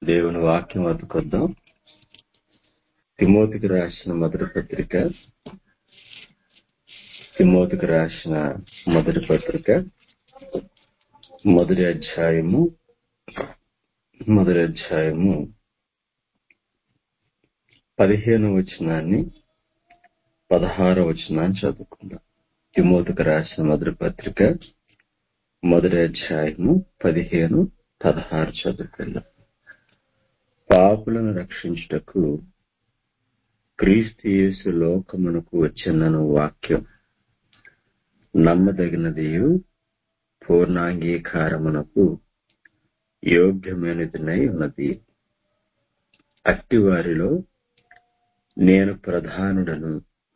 దేవుని వాక్యం వద్దకొద్దాం తిమోతికి రాసిన మొదటి పత్రిక తిమోతికి రాసిన మొదటి పత్రిక మొదటి అధ్యాయము మొదటి అధ్యాయము పదిహేను వచనాన్ని పదహారో వచనాన్ని చదువుకుందాం తిమోతికి రాసిన మొదటి పత్రిక మొదటి అధ్యాయము పదిహేను పదహారు చదువుకుందాం పాపులను రక్షించుటకు క్రీస్తు యేసు లోకమునకు వచ్చినను వాక్యం నమ్మదగినదియు పూర్ణాంగీకారమునకు యోగ్యమైనదినై ఉన్నది అట్టి వారిలో నేను ప్రధానుడను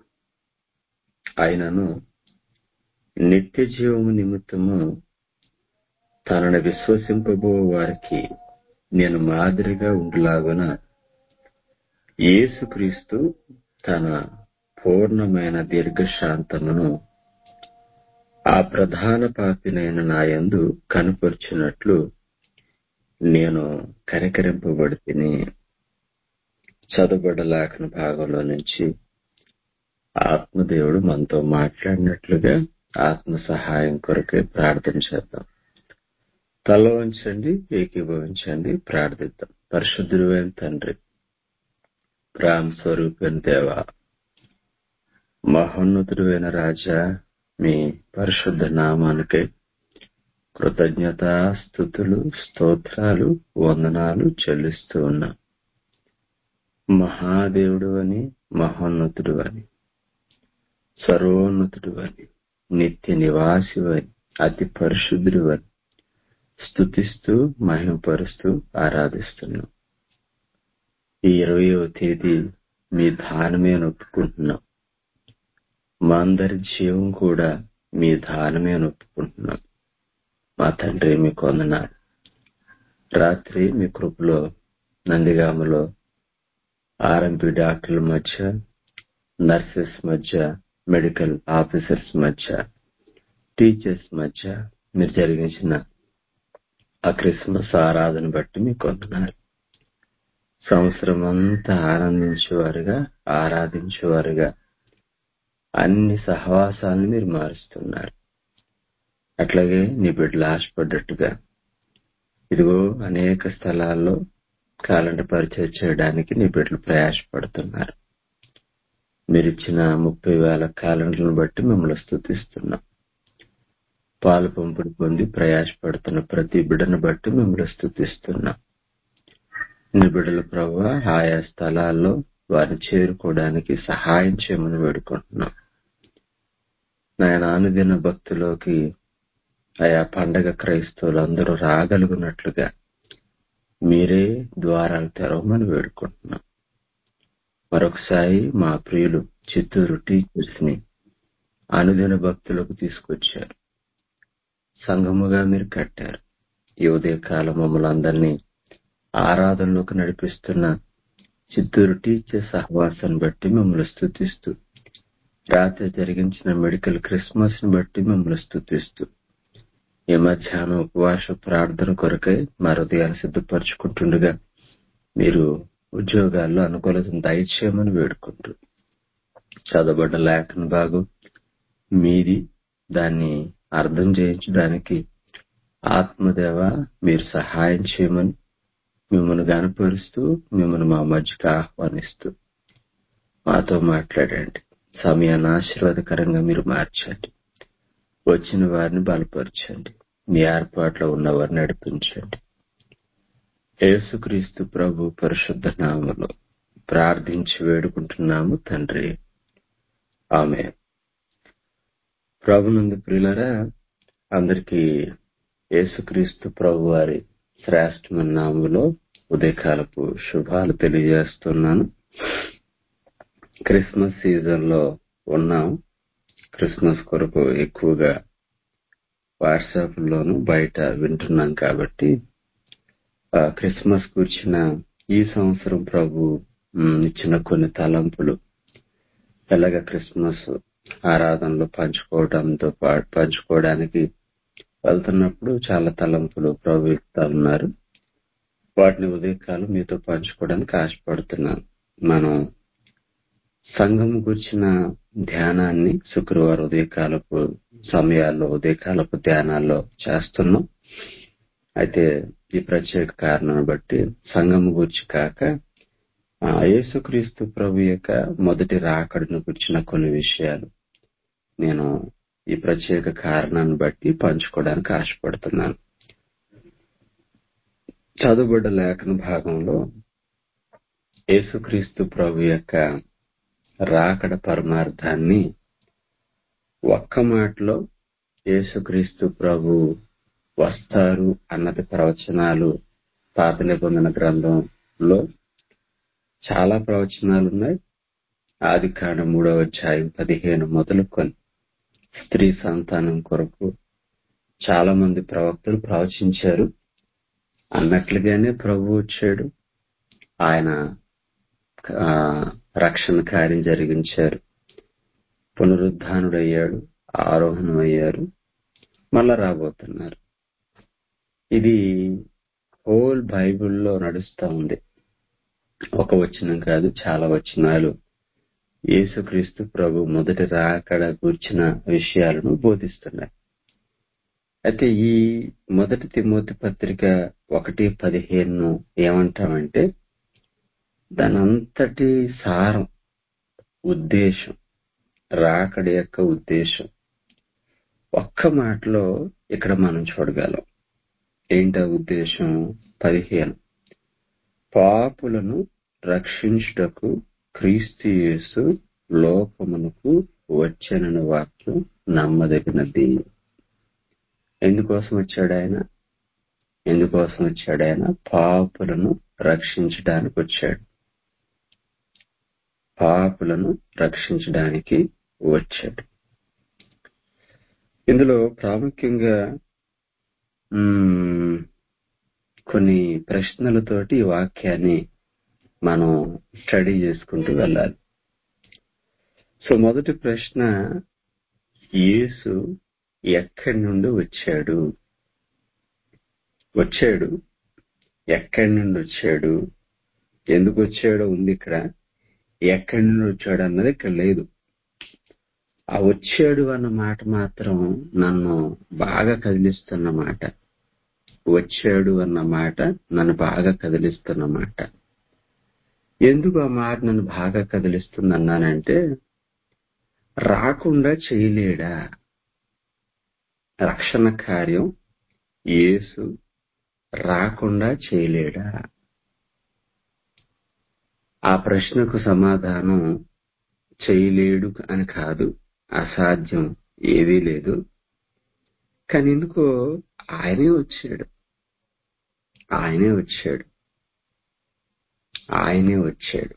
అయినను నిత్య జీవము నిమిత్తము తనను విశ్వసింపబో వారికి నేను మాదిరిగా ఉండులాగున యేసుక్రీస్తు తన పూర్ణమైన దీర్ఘశాంతమును ఆ ప్రధాన పాపినైన నాయందు కనుపరుచినట్లు నేను కనికరింపబడి తిని చదువుబడ్డ లేఖన భాగంలో నుంచి ఆత్మదేవుడు మనతో మాట్లాడినట్లుగా ఆత్మ సహాయం కొరకే ప్రార్థన చేద్దాం తల వంచండి ఏకీభవించండి ప్రార్థిద్దాం పరిశుద్ధుడైన తండ్రి ప్రేమ స్వరూపైన దేవ మహోన్నతుడైన రాజా మీ పరిశుద్ధ నామానికై కృతజ్ఞత స్థుతులు స్తోత్రాలు వందనాలు చెల్లిస్తూ ఉన్నా మహాదేవుడు అని మహోన్నతుడు అని సర్వోన్నతుడు అని నిత్య నివాసి అని అతి పరిశుద్ధుడు అని స్థుతిస్తూ మహిమపరుస్తూ ఆరాధిస్తున్నాం ఈ ఇరవయవ తేదీ మీ దానమే ఒప్పుకుంటున్నాం మా అందరి జీవం కూడా మీ దానమే ఒప్పుకుంటున్నాం మా తండ్రి మీ కొందనాలు రాత్రి మీ కృపలో నందిగామలో ఆర్ఎంపీ డాక్టర్ల మధ్య నర్సెస్ మధ్య మెడికల్ ఆఫీసర్స్ మధ్య టీచర్స్ మధ్య మీరు జరిగించిన ఆ క్రిస్మస్ ఆరాధన బట్టి మీకు వందనాలు సంవత్సరం అంతా ఆనందించేవారుగా ఆరాధించేవారుగా అన్ని సహవాసాలను మీరు మారుస్తున్నారు అట్లాగే నీ బిడ్డలు ఆశపడ్డట్టుగా ఇదిగో అనేక స్థలాల్లో కాలంట పరిచయం చేయడానికి నీ బిడ్డలు ప్రయాసపడుతున్నారు మీరిచ్చిన ముప్పై వేల క్యాలెండర్లను బట్టి మిమ్మల్ని స్థుతిస్తున్నాం పాలు పంపుడు పొంది ప్రయాసపడుతున్న ప్రతి బిడ్డను బట్టి మిమ్మల్ని స్థుతిస్తున్నాం నిబిడల ప్రభు ఆయా స్థలాల్లో వారిని చేరుకోవడానికి సహాయం చేయమని వేడుకుంటున్నాం నాయన అనుదిన భక్తిలోకి ఆయా పండగ క్రైస్తవులు అందరూ రాగలుగునట్లుగా మీరే ద్వారాలు తెరవమని వేడుకుంటున్నాం మరొకసారి మా ప్రియులు చిత్తూరు టీచర్స్ ని అనుదిన భక్తులకు తీసుకొచ్చారు సంఘముగా మీరు కట్టారు ఈ ఉదయకాలం మమ్మల్ని అందరినీ ఆరాధనలోకి నడిపిస్తున్న చిత్తూరు టీచర్ సహవాసాన్ని బట్టి మిమ్మల్ని స్థుతిస్తూ రాత్రి జరిగించిన మెడికల్ క్రిస్మస్ ని బట్టి మిమ్మల్ని స్థుతిస్తూ ఈ మధ్యాహ్నం ఉపవాస ప్రార్థన కొరకై మా హృదయాన్ని సిద్ధపరచుకుంటుండగా మీరు ఉద్యోగాల్లో అనుకూలతను దయచేయమని వేడుకుంటూ చదవబడ్డ లేఖన భాగం మీది దాన్ని అర్థం చేయించడానికి ఆత్మదేవ మీరు సహాయం చేయమని మిమ్మల్ని గనపరుస్తూ మిమ్మల్ని మా మధ్యకి ఆహ్వానిస్తూ మాతో మాట్లాడండి సమయాన్ని ఆశీర్వాదకరంగా మీరు మార్చండి వచ్చిన వారిని బలపరచండి మీ ఏర్పాట్లో ఉన్నవారిని నడిపించండి యేసుక్రీస్తు ప్రభు పరిశుద్ధ నామలో ప్రార్థించి వేడుకుంటున్నాము తండ్రి ఆమె ప్రభునందు ప్రియులరా అందరికీ యేసుక్రీస్తు ప్రభు వారి శ్రేష్టమైన నామంలో ఉదయకాలపు శుభాలు తెలియజేస్తున్నాను క్రిస్మస్ సీజన్ లో ఉన్నాం క్రిస్మస్ కొరకు ఎక్కువగా వాట్సాప్ లోను బయట వింటున్నాం కాబట్టి క్రిస్మస్ కూర్చిన ఈ సంవత్సరం ప్రభు ఇచ్చిన కొన్ని తలంపులు ఎలాగ క్రిస్మస్ ఆరాధనలో పంచుకోవడంతో పాటు పంచుకోవడానికి వెళ్తున్నప్పుడు చాలా తలంపులు ప్రభు ఇస్తా ఉన్నారు వాటిని ఉదయకాలం మీతో పంచుకోవడానికి ఆశపడుతున్నాను మనం సంఘం గురించిన ధ్యానాన్ని శుక్రవారం ఉదయకాలపు సమయాల్లో ఉదయకాలపు ధ్యానాల్లో చేస్తున్నాం అయితే ఈ ప్రత్యేక కారణాన్ని బట్టి సంఘం గురించి కాక ఆ, యేసుక్రీస్తు ప్రభు యొక్క మొదటి రాకడను గురించిన కొన్ని విషయాలు నేను ఈ ప్రత్యేక కారణాన్ని బట్టి పంచుకోవడానికి ఆశపడుతున్నాను చదువుబడ్డ లేఖన భాగంలో యేసుక్రీస్తు ప్రభు యొక్క రాకడ పరమార్థాన్ని ఒక్క మాటలో యేసుక్రీస్తు ప్రభు వస్తారు అన్నది ప్రవచనాలు పాత నిబంధన గ్రంథంలో చాలా ప్రవచనాలు ఉన్నాయి ఆది కాండ మూడవ అధ్యాయం పదిహేను మొదలుకొని స్త్రీ సంతానం కొరకు చాలా మంది ప్రవక్తలు ప్రవచించారు అన్నట్లుగానే ప్రభు వచ్చాడు ఆయన ఆ, రక్షణ కార్యం జరిగించారు పునరుద్ధానుడయ్యాడు ఆరోహణం అయ్యారు మళ్ళా రాబోతున్నారు ఇది హోల్ బైబిల్లో నడుస్తా ఉంది ఒక వచనం కాదు చాలా వచనాలు యేసుక్రీస్తు ప్రభు మొదటి రాకడ కూర్చిన విషయాలను బోధిస్తున్నాయి అయితే ఈ మొదటి తిమోతి పత్రిక ఒకటి పదిహేను ఏమంటామంటే దాని అంతటి సారం ఉద్దేశం రాకడ యొక్క ఉద్దేశం ఒక్క మాటలో ఇక్కడ మనం చూడగలం ఏంటా ఉద్దేశం పదిహేను పాపులను రక్షించుటకు క్రీస్తు యేసు లోకమునకు వచ్చనని వాక్యం నమ్మదగినది ఎందుకోసం వచ్చాడు ఆయన ఎందుకోసం వచ్చాడు ఆయన పాపులను రక్షించడానికి వచ్చాడు పాపులను రక్షించడానికి వచ్చాడు ఇందులో ప్రాముఖ్యంగా మ్మ్, కొన్ని ప్రశ్నలతోటి ఈ వాక్యాన్ని మనం స్టడీ చేసుకుంటూ వెళ్ళాలి సో మొదటి ప్రశ్న యేసు ఎక్కడి నుండి వచ్చాడు వచ్చాడు ఎక్కడి నుండి వచ్చాడు ఎందుకు వచ్చాడో ఉంది ఇక్కడ ఎక్కడి నుండి వచ్చాడు అన్నది ఇక్కడ లేదు ఆ వచ్చాడు అన్న మాట మాత్రం నన్ను బాగా కదిలిస్తున్న మాట వచ్చాడు అన్న మాట నన్ను బాగా కదిలిస్తున్న మాట ఎందుకు ఆ మాట నన్ను బాగా కదిలిస్తుంది అన్నానంటే రాకుండా చేయలేడా రక్షణ కార్యం యేసు రాకుండా చేయలేడా ఆ ప్రశ్నకు సమాధానం చేయలేడు అని కాదు అసాధ్యం ఏదీ లేదు కానీ ఎందుకో ఆయనే వచ్చాడు ఆయనే వచ్చాడు ఆయనే వచ్చాడు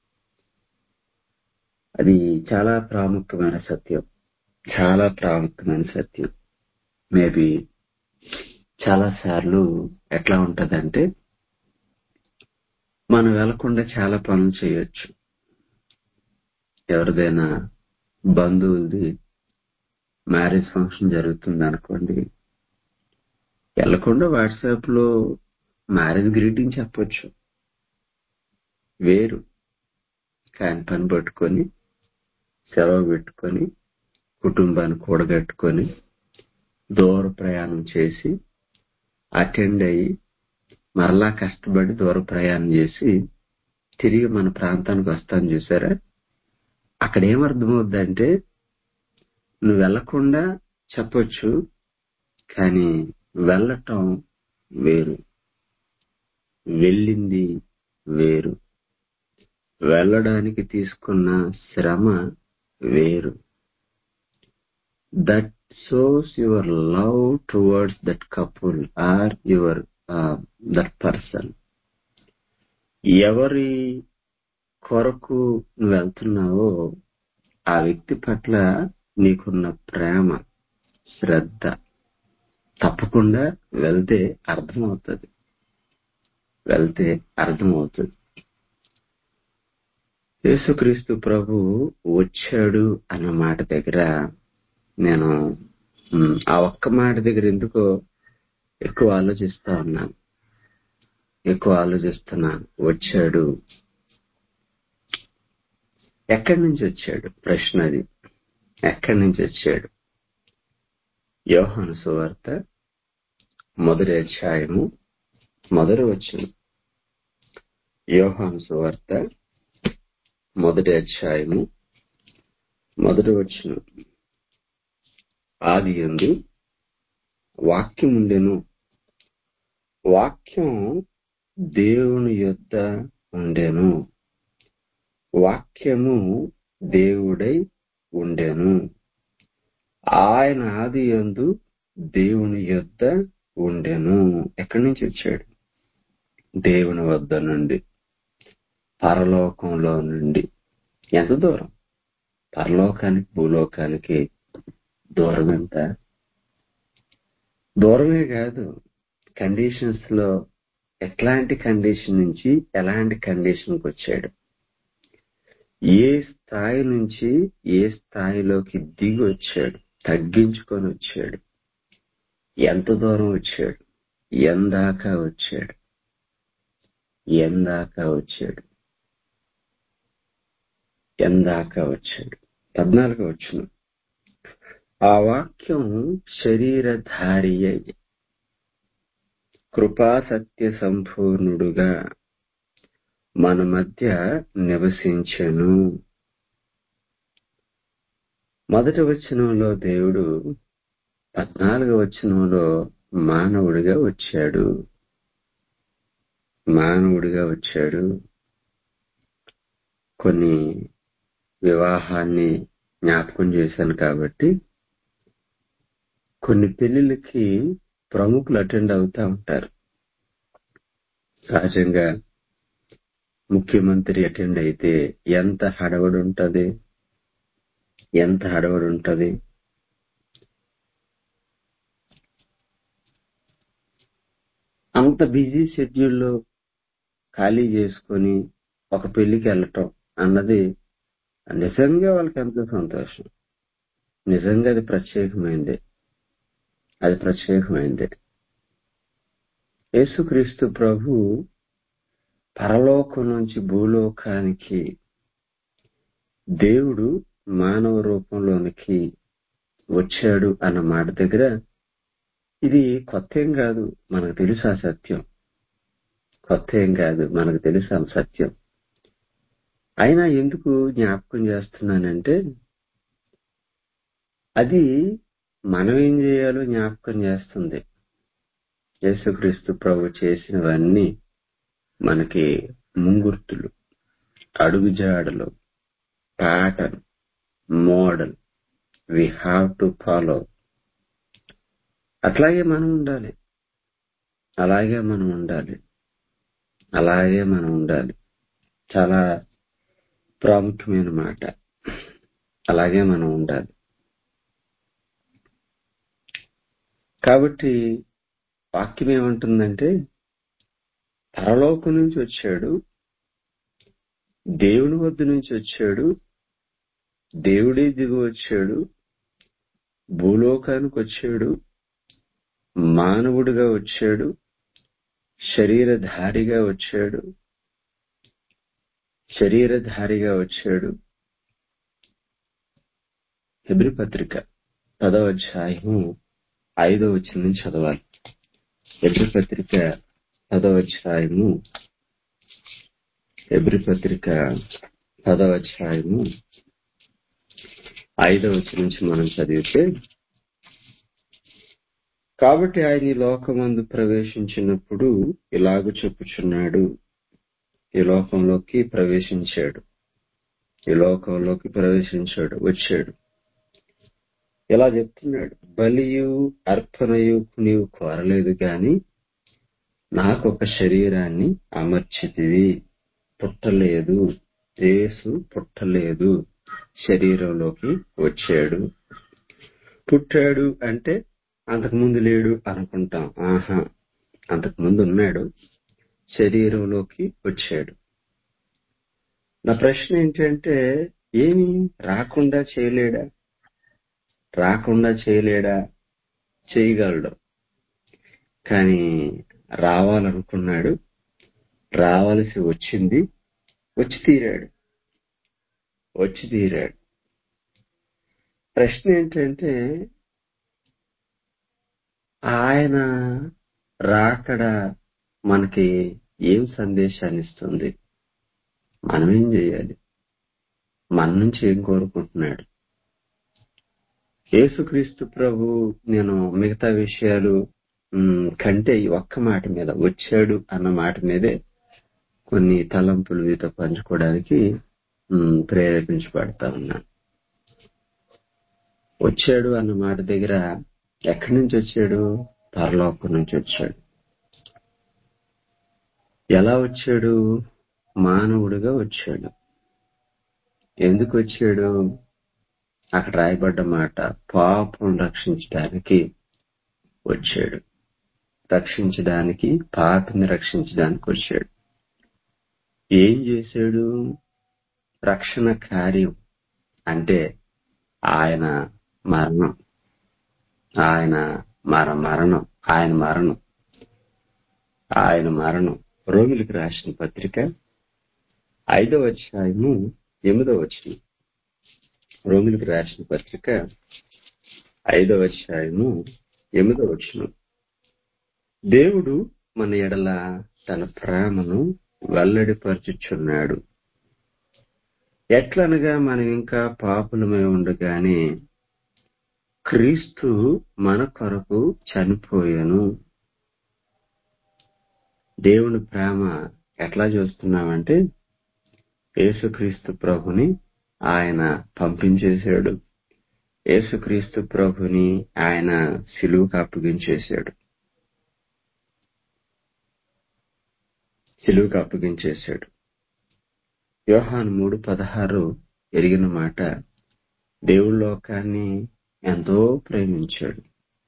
అది చాలా ప్రాముఖ్యమైన సత్యం చాలా ప్రాముఖ్యమైన సత్యం మేబీ చాలా సార్లు ఎట్లా ఉంటదంటే మనం వెళ్లకుండా చాలా పనులు చేయొచ్చు ఎవరిదైనా బంధువులది మ్యారేజ్ ఫంక్షన్ జరుగుతుంది అనుకోండి వెళ్లకుండా వాట్సాప్ లో మ్యారేజ్ గ్రీటింగ్ చెప్పొచ్చు వేరు కాని పని పట్టుకొని సెలవు పెట్టుకొని కుటుంబాన్ని కూడగట్టుకొని దూర ప్రయాణం చేసి అటెండ్ అయ్యి మరలా కష్టపడి దూర ప్రయాణం చేసి తిరిగి మన ప్రాంతానికి వస్తాను చూసారా అక్కడ ఏమర్థమవుద్దంటే నువ్వు వెళ్లకుండా చెప్పొచ్చు కానీ వెళ్ళటం వేరు వెళ్ళింది వేరు వెళ్ళడానికి తీసుకున్న శ్రమ వేరు that shows your love towards that couple or your that person ఎవరి కొరకు నువ్వు వెళ్తున్నావో ఆ వ్యక్తి పట్ల నీకున్న ప్రేమ శ్రద్ధ తప్పకుండా వెళ్తే అర్థమవుతుంది వెళ్తే అర్థమవుతుంది యేసుక్రీస్తు ప్రభు వచ్చాడు అన్న మాట దగ్గర నేను మ్, ఆ ఒక్క మాట దగ్గర ఎందుకో ఎక్కువ ఆలోచిస్తా ఉన్నాను ఎక్కువ ఆలోచిస్తున్నాను వచ్చాడు ఎక్కడి నుంచి వచ్చాడు ప్రశ్న అది ఎక్కడి నుంచి వచ్చాడు యోహాను సువార్త మొదటి అధ్యాయము మొదటి వచ్చిన యోహాను సువార్త మొదటి అధ్యాయము మొదటి వచ్చిన ఆది ఎందు వాక్యం ఉండెను వాక్యం దేవుని యొద్ద ఉండెను వాక్యము దేవుడై ఉండెను ఆయన ఆది యందు దేవుని యొద్ద ఉండెను ఎక్కడి నుంచి వచ్చాడు దేవుని వద్ద నుండి పరలోకంలో నుండి ఎంత దూరం పరలోకానికి భూలోకానికి దూరం ఎంత దూరమే కాదు కండిషన్స్ లో ఎట్లాంటి కండిషన్ నుంచి ఎలాంటి కండిషన్కి వచ్చాడు ఏ స్థాయి నుంచి ఏ స్థాయిలోకి దిగి వచ్చాడు తగ్గించుకొని వచ్చాడు ఎంత దూరం వచ్చాడు ఎందాకా వచ్చాడు ఎందాకా వచ్చాడు ఎందాకా వచ్చాడు పద్నాలుగు వచ్చిన ఆ వాక్యం శరీరధారి అయి కృపా సత్య సంపూర్ణుడుగా మన మధ్య నివసించెను మొదటి వచనంలో దేవుడు పద్నాలుగు వచనంలో మానవుడిగా వచ్చాడు మానవుడిగా వచ్చాడు కొన్ని వివాహాన్ని జ్ఞాపకం చేశాను కాబట్టి కొన్ని పెళ్లిళ్ళకి ప్రముఖులు అటెండ్ అవుతా ఉంటారు సహజంగా ముఖ్యమంత్రి అటెండ్ అయితే ఎంత హడవడి ఉంటది ఎంత హడవడి ఉంటది అంత బిజీ షెడ్యూల్లో ఖాళీ చేసుకొని ఒక పెళ్లికి వెళ్ళటం అన్నది నిజంగా వాళ్ళకి ఎంతో సంతోషం నిజంగా అది ప్రత్యేకమైంది అది ప్రత్యేకమైంది యేసుక్రీస్తు ప్రభు పరలోకం నుంచి భూలోకానికి దేవుడు మానవ రూపంలోనికి వచ్చాడు అన్న మాట దగ్గర ఇది కొత్త ఏం కాదు మనకు తెలుసు ఆ సత్యం కొత్త ఏం కాదు మనకు తెలుసు ఆ సత్యం అయినా ఎందుకు జ్ఞాపకం చేస్తున్నానంటే అది మనం ఏం చేయాలో జ్ఞాపకం చేస్తుంది యేసుక్రీస్తు ప్రభు చేసినవన్నీ మనకి ముంగుర్తులు అడుగుజాడలు pattern model we have to follow అట్లాగే మనం ఉండాలి అలాగే మనం ఉండాలి అలాగే మనం ఉండాలి చాలా ప్రాముఖ్యమైన మాట అలాగే మనం ఉండాలి కాబట్టి వాక్యం ఏమంటుందంటే పరలోకం నుంచి వచ్చాడు దేవుని వద్ద నుంచి వచ్చాడు దేవుడే దిగి వచ్చాడు భూలోకానికి వచ్చాడు మానవుడిగా వచ్చాడు శరీరధారిగా వచ్చాడు శరీరధారిగా వచ్చాడు హెబ్రి పత్రిక పదవ అధ్యాయం ఐదో వచ్చిన నుంచి చదవాలి హెబ్రి పత్రిక పదవ అధ్యాయము హెబ్రి పత్రిక పదవ అధ్యాయము ఐదవ వచ్చి నుంచి మనం చదివితే కాబట్టి ఆయన ఈ లోకమందు ప్రవేశించినప్పుడు ఇలాగ చెప్పుచున్నాడు ఈ లోకంలోకి ప్రవేశించాడు ఈ లోకంలోకి ప్రవేశించాడు వచ్చాడు ఇలా చెప్తున్నాడు బలియు అర్పణయు నీవు కోరలేదు గాని నాకొక శరీరాన్ని అమర్చితివి పుట్టలేదు యేసు పుట్టలేదు శరీరంలోకి వచ్చాడు పుట్టాడు అంటే అంతకుముందు లేడు అనుకుంటాం ఆహా అంతకుముందు ఉన్నాడు శరీరంలోకి వచ్చాడు నా ప్రశ్న ఏంటంటే ఏమి రాకుండా చేయలేడా రాకుండా చేయలేడా చేయగలడు కానీ రావాలనుకున్నాడు రావలసి వచ్చింది వచ్చి తీరాడు వచ్చి తీరాడు ప్రశ్న ఏంటంటే ఆయన రాకడ మనకి ఏం సందేశాన్ని ఇస్తుంది మనం ఏం చేయాలి మన నుంచి ఏం కోరుకుంటున్నాడు యేసుక్రీస్తు ప్రభు నేను మిగతా విషయాలు మ్, కంటే ఈ ఒక్క మాట మీద వచ్చాడు అన్న మాట మీదే కొన్ని తలంపులు మీతో పంచుకోవడానికి మ్, ప్రేరేపించబడతా ఉన్నాను వచ్చాడు అన్న మాట దగ్గర ఎక్కడి నుంచి వచ్చాడు పరలోకం నుంచి వచ్చాడు ఎలా వచ్చాడు మానవుడిగా వచ్చాడు ఎందుకు వచ్చాడు అక్కడ రాయబడ్డ మాట పాపం రక్షించడానికి వచ్చాడు రక్షించడానికి పాపిని రక్షించడానికి వచ్చాడు ఏం చేశాడు రక్షణ కార్యం అంటే ఆయన మరణం ఆయన మర మరణం ఆయన మరణం ఆయన మరణం రోమిలికి రాసిన పత్రిక ఐదవ అధ్యాయము ఎనిమిదవ వచ్చిన రోమిలికి రాసిన పత్రిక ఐదవ అధ్యాయము ఎనిమిదవ వచ్చిన దేవుడు మన ఎడల తన ప్రేమను వెల్లడిపరచుచున్నాడు ఎట్లనగా మనం ఇంకా పాపులమై ఉండగానే క్రీస్తు మన కొరకు చనిపోయాను దేవుని ప్రేమ ఎట్లా చూస్తున్నామంటే యేసుక్రీస్తు ప్రభుని ఆయన పంపించేశాడు యేసుక్రీస్తు ప్రభుని ఆయన సిలువుకు అప్పగించేశాడు సిలువుకు అప్పగించేశాడు యోహాను మూడు పదహారు ఎరిగిన మాట దేవుడి లోకాన్ని ఎంతో ప్రేమించాడు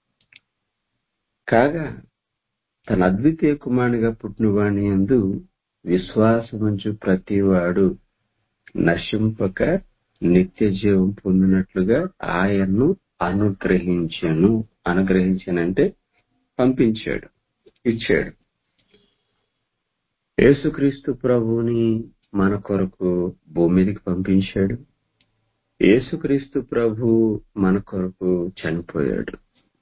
కాగా తన అద్వితీయ కుమారునిగా పుట్టిన వాణి ఎందు విశ్వాసముంచు ప్రతివాడు నశింపక నిత్య జీవం పొందినట్లుగా ఆయన్ను అనుగ్రహించను అనుగ్రహించనంటే పంపించాడు ఇచ్చాడు యేసుక్రీస్తు ప్రభువుని మన కొరకు భూమి మీదకి పంపించాడు యేసుక్రీస్తు ప్రభు మన కొరకు చనిపోయాడు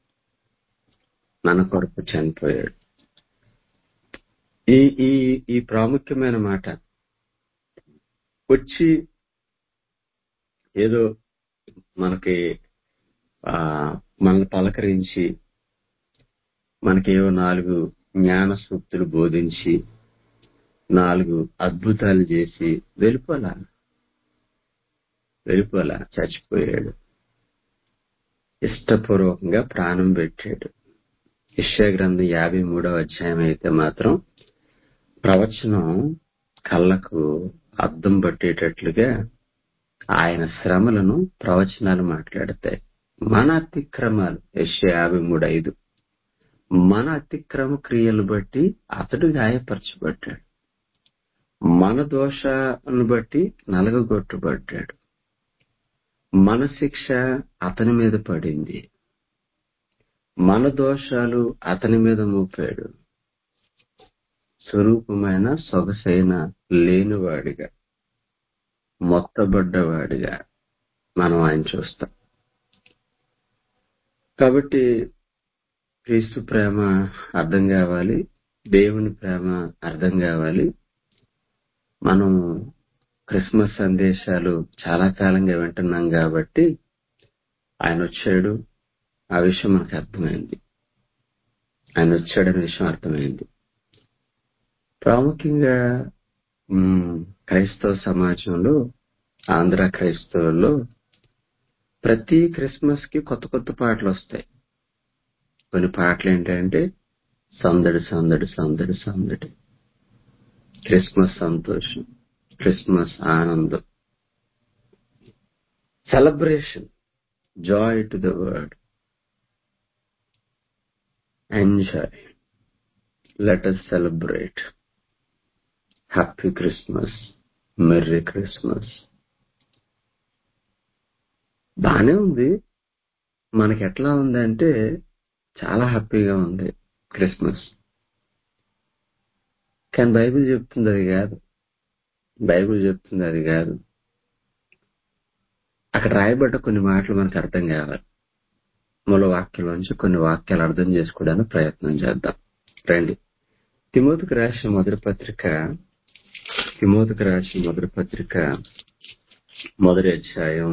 మన కొరకు చనిపోయాడు ఈ ఈ ఈ ప్రాముఖ్యమైన మాట వచ్చి ఏదో మనకి ఆ మనల్ని పలకరించి మనకేవో నాలుగు జ్ఞాన సూక్తులు బోధించి నాలుగు అద్భుతాలు చేసి వెళ్ళిపోలా వెళ్ళిపోలా చచ్చిపోయాడు ఇష్టపూర్వకంగా ప్రాణం పెట్టాడు ఇష్యా గ్రంథం యాభై మూడవ అధ్యాయం అయితే మాత్రం ప్రవచనం కళ్ళకు అద్దం పట్టేటట్లుగా ఆయన శ్రమలను ప్రవచనాలు మాట్లాడతాయి మన అతిక్రమాలు యెషయా యాభై మూడు ఐదు మన అతిక్రమ క్రియలు బట్టి అతడు గాయపరచబడ్డాడు మన దోషాలను బట్టి నలగగొట్టబడ్డాడు మన శిక్ష అతని మీద పడింది మన దోషాలు అతని మీద మోపాడు స్వరూపమైన సొగసైన లేనివాడిగా మొత్తబడ్డవాడిగా మనం ఆయన చూస్తాం కాబట్టి క్రీస్తు ప్రేమ అర్థం కావాలి దేవుని ప్రేమ అర్థం కావాలి మనం క్రిస్మస్ సందేశాలు చాలా కాలంగా వింటున్నాం కాబట్టి ఆయన వచ్చాడు ఆ విషయం మనకు అర్థమైంది ఆయన వచ్చాడనే విషయం అర్థమైంది ప్రాముఖ్యంగా మ్, క్రైస్తవ సమాజంలో ఆంధ్ర క్రైస్తవుల్లో ప్రతి క్రిస్మస్ కి కొత్త కొత్త పాటలు వస్తాయి కొన్ని పాటలు ఏంటంటే సందడి సందడి సందడి సందడి క్రిస్మస్ సంతోషం క్రిస్మస్ ఆనందం celebration joy to the world enjoy let us celebrate happy Christmas merry Christmas బానే ఉంది మనకి ఎట్లా ఉందంటే చాలా హ్యాపీగా ఉంది క్రిస్మస్ కానీ బైబిల్ చెప్తుంది అది కాదు బైబిల్ చెప్తుంది అది కాదు అక్కడ రాయబడ్డ కొన్ని మాటలు మనకు అర్థం కావాలి మూల వాక్యంలోంచి కొన్ని వాక్యాలు అర్థం చేసుకోవడానికి ప్రయత్నం చేద్దాం రండి తిమోతికి రాసిన మొదటి పత్రిక తిమోతికి రాసిన మొదటి పత్రిక మొదటి అధ్యాయం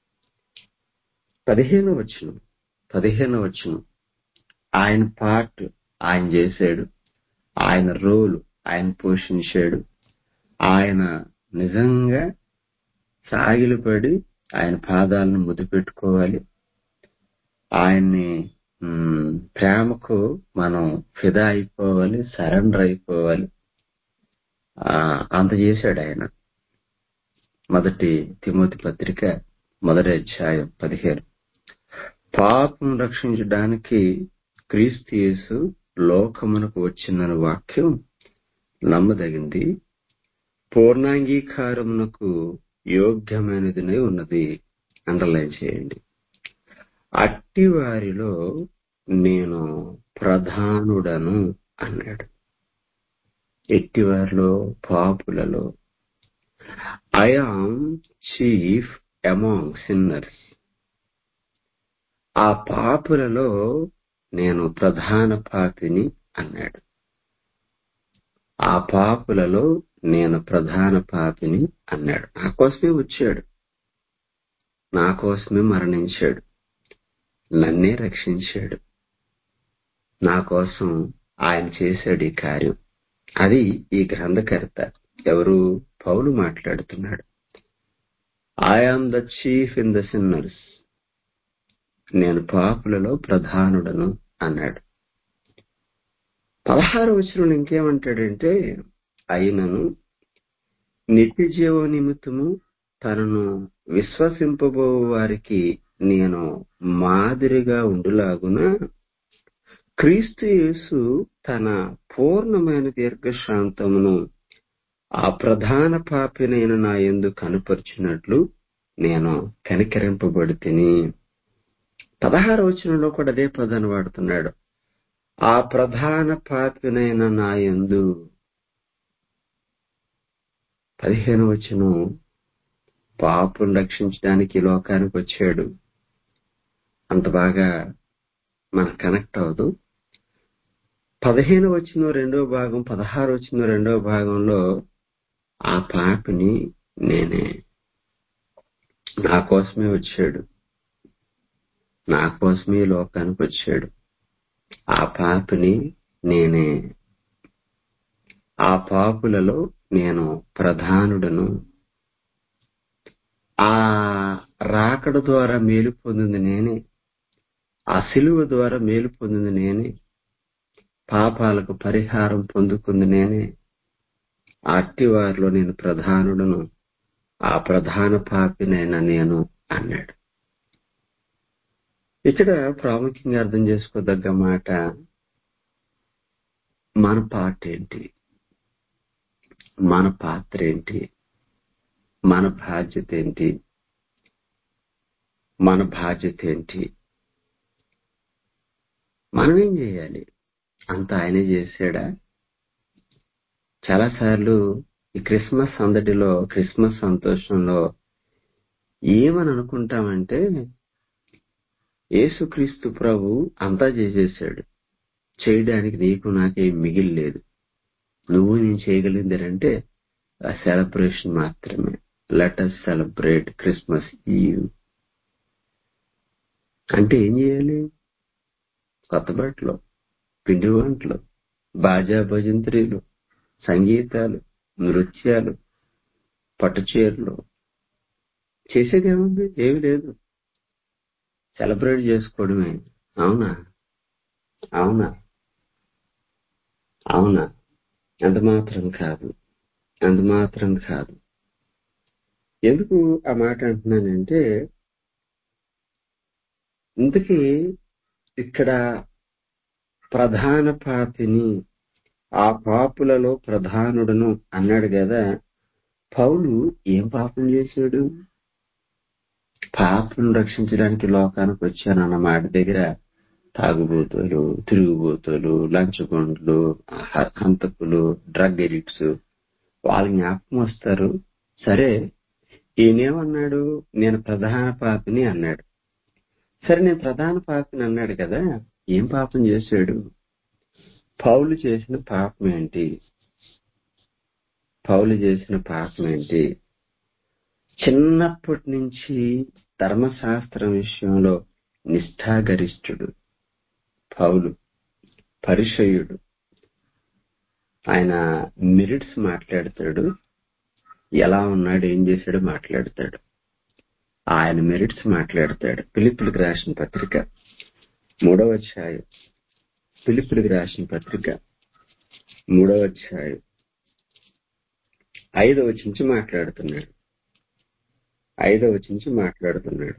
పదిహేను వచ్చును పదిహేను వచ్చును ఆయన పార్ట్ ఆయన చేశాడు ఆయన రోల్ ఆయన పోషించాడు ఆయన నిజంగా సాగిలపడి ఆయన పాదాలను ముద్దు పెట్టుకోవాలి ఆయన్ని మ్, ప్రేమకు మనం ఫిదా అయిపోవాలి సరెండర్ అయిపోవాలి ఆ, అంత చేశాడు ఆయన మొదటి తిమోతి పత్రిక మొదటి అధ్యాయం పదిహేను పాపం రక్షించడానికి క్రీస్తు యేసు లోకమునకు వచ్చిందన్న వాక్యం నమ్మదగింది పూర్ణాంగీకారమునకు యోగ్యమైనదినే ఉన్నది అండర్లైన్ చేయండి అట్టి వారిలో నేను ప్రధానుడను అన్నాడు ఎట్టివారిలో పాపులలో I am chief among sinners ఆ పాపులలో నేను ప్రధాన పాపిని అన్నాడు ఆ పాపులలో నేను ప్రధాన పాపిని అన్నాడు నా కోసమే వచ్చాడు నా కోసమే మరణించాడు నన్నే రక్షించాడు నా కోసం ఆయన చేశాడు ఈ కార్యం అది ఈ గ్రంథకర్త ఎవరు పౌలు మాట్లాడుతున్నాడు I am the chief in the sinners నేను పాపులలో ప్రధానుడను అన్నాడు పదహారు వచనంలో ఇంకేమంటాడంటే అయినను నిత్య జీవ నిమిత్తము తనను విశ్వసింపబో వారికి నేను మాదిరిగా ఉండులాగున క్రీస్తు యేసు తన పూర్ణమైన దీర్ఘశాంతమును ఆ ప్రధాన పాపినైన నా ఎందు కనుపరిచినట్లు నేను కనికరింపబడి తిని పదహారు వచనంలో కూడా అదే పదాన్ని వాడుతున్నాడు ఆ ప్రధాన పాపినైన నా యందు పదిహేను వచనం పాపును రక్షించడానికి ఈ లోకానికి వచ్చాడు అంత బాగా మనకు కనెక్ట్ అవ్వదు పదిహేను వచ్చిన రెండో భాగం పదహారు వచ్చిన రెండో భాగంలో ఆ పాపిని నేనే నా కోసమే వచ్చాడు నా కోసమే ఈ లోకానికి వచ్చాడు ఆ పాపిని నేనే ఆ పాపులలో నేను ప్రధానుడను ఆ రాకడ ద్వారా మేలు పొందింది నేనే ఆ సిలువ ద్వారా మేలు పొందింది నేనే పాపాలకు పరిహారం పొందుకుంది నేనే ఆ అట్టి వారిలో నేను ప్రధానుడను ఆ ప్రధాన పాపినైనా నేను అన్నాడు ఇక్కడ ప్రాముఖ్యంగా అర్థం చేసుకోదగ్గ మాట మన పార్ట్ ఏంటి మన పాత్ర ఏంటి మన బాధ్యత ఏంటి మన బాధ్యత ఏంటి మనం ఏం చేయాలి అంత ఆయనే చేశాడా చాలాసార్లు ఈ క్రిస్మస్ సందడిలో క్రిస్మస్ సంతోషంలో ఏమని అనుకుంటామంటే యేసుక్రీస్తు ప్రభు అంతా చేసేసాడు చేయడానికి నీకు నాకేం మిగిలిలేదు నువ్వు నేను చేయగలిగింది అంటే ఆ సెలబ్రేషన్ మాత్రమే let us celebrate Christmas eve అంటే ఏం చేయాలి కొత్త బట్టలు పిండి వంటలు బాజా భజంత్రీలు సంగీతాలు నృత్యాలు పట్టుచీరలు చేసేది ఏముంది ఏమి లేదు సెలబ్రేట్ చేసుకోవడమే అవునా అవునా అవునా అంత మాత్రం కాదు అంత మాత్రం కాదు ఎందుకు ఆ మాట అంటున్నానంటే ఇంతకీ ఇక్కడ ప్రధాన పాపిని ఆ పాపులలో ప్రధానుడును అన్నాడు కదా పౌలు ఏం పాపం చేశాడు పాపను రక్షించడానికి లోకానికి వచ్చానన్న మాట దగ్గర తాగుబోతులు తిరుగుబోతులు లంచగొండ్లు హ- హంతకులు డ్రగ్ ఎడిక్ట్స్ వాళ్ళ జ్ఞాపకం వస్తారు సరే ఈయనేమన్నాడు నేను ప్రధాన పాపిని అన్నాడు సరే నేను ప్రధాన పాపిని అన్నాడు కదా ఏం పాపం చేశాడు పౌలు చేసిన పాపం ఏంటి పౌలు చేసిన పాపం ఏంటి చిన్నప్పటి నుంచి ధర్మశాస్త్రం విషయంలో నిష్ఠాగరిష్ఠుడు పౌలు పరిచయుడు ఆయన మెరిట్స్ మాట్లాడతాడు ఎలా ఉన్నాడు ఏం చేశాడో మాట్లాడతాడు ఆయన మెరిట్స్ మాట్లాడతాడు పిలిపిలికి రాసిన పత్రిక మూడవ అధ్యాయం పిలిపిలికి రాసిన పత్రిక మూడవ అధ్యాయం ఐదవ నుంచి మాట్లాడుతున్నాడు ఐదవ నుంచి మాట్లాడుతున్నాడు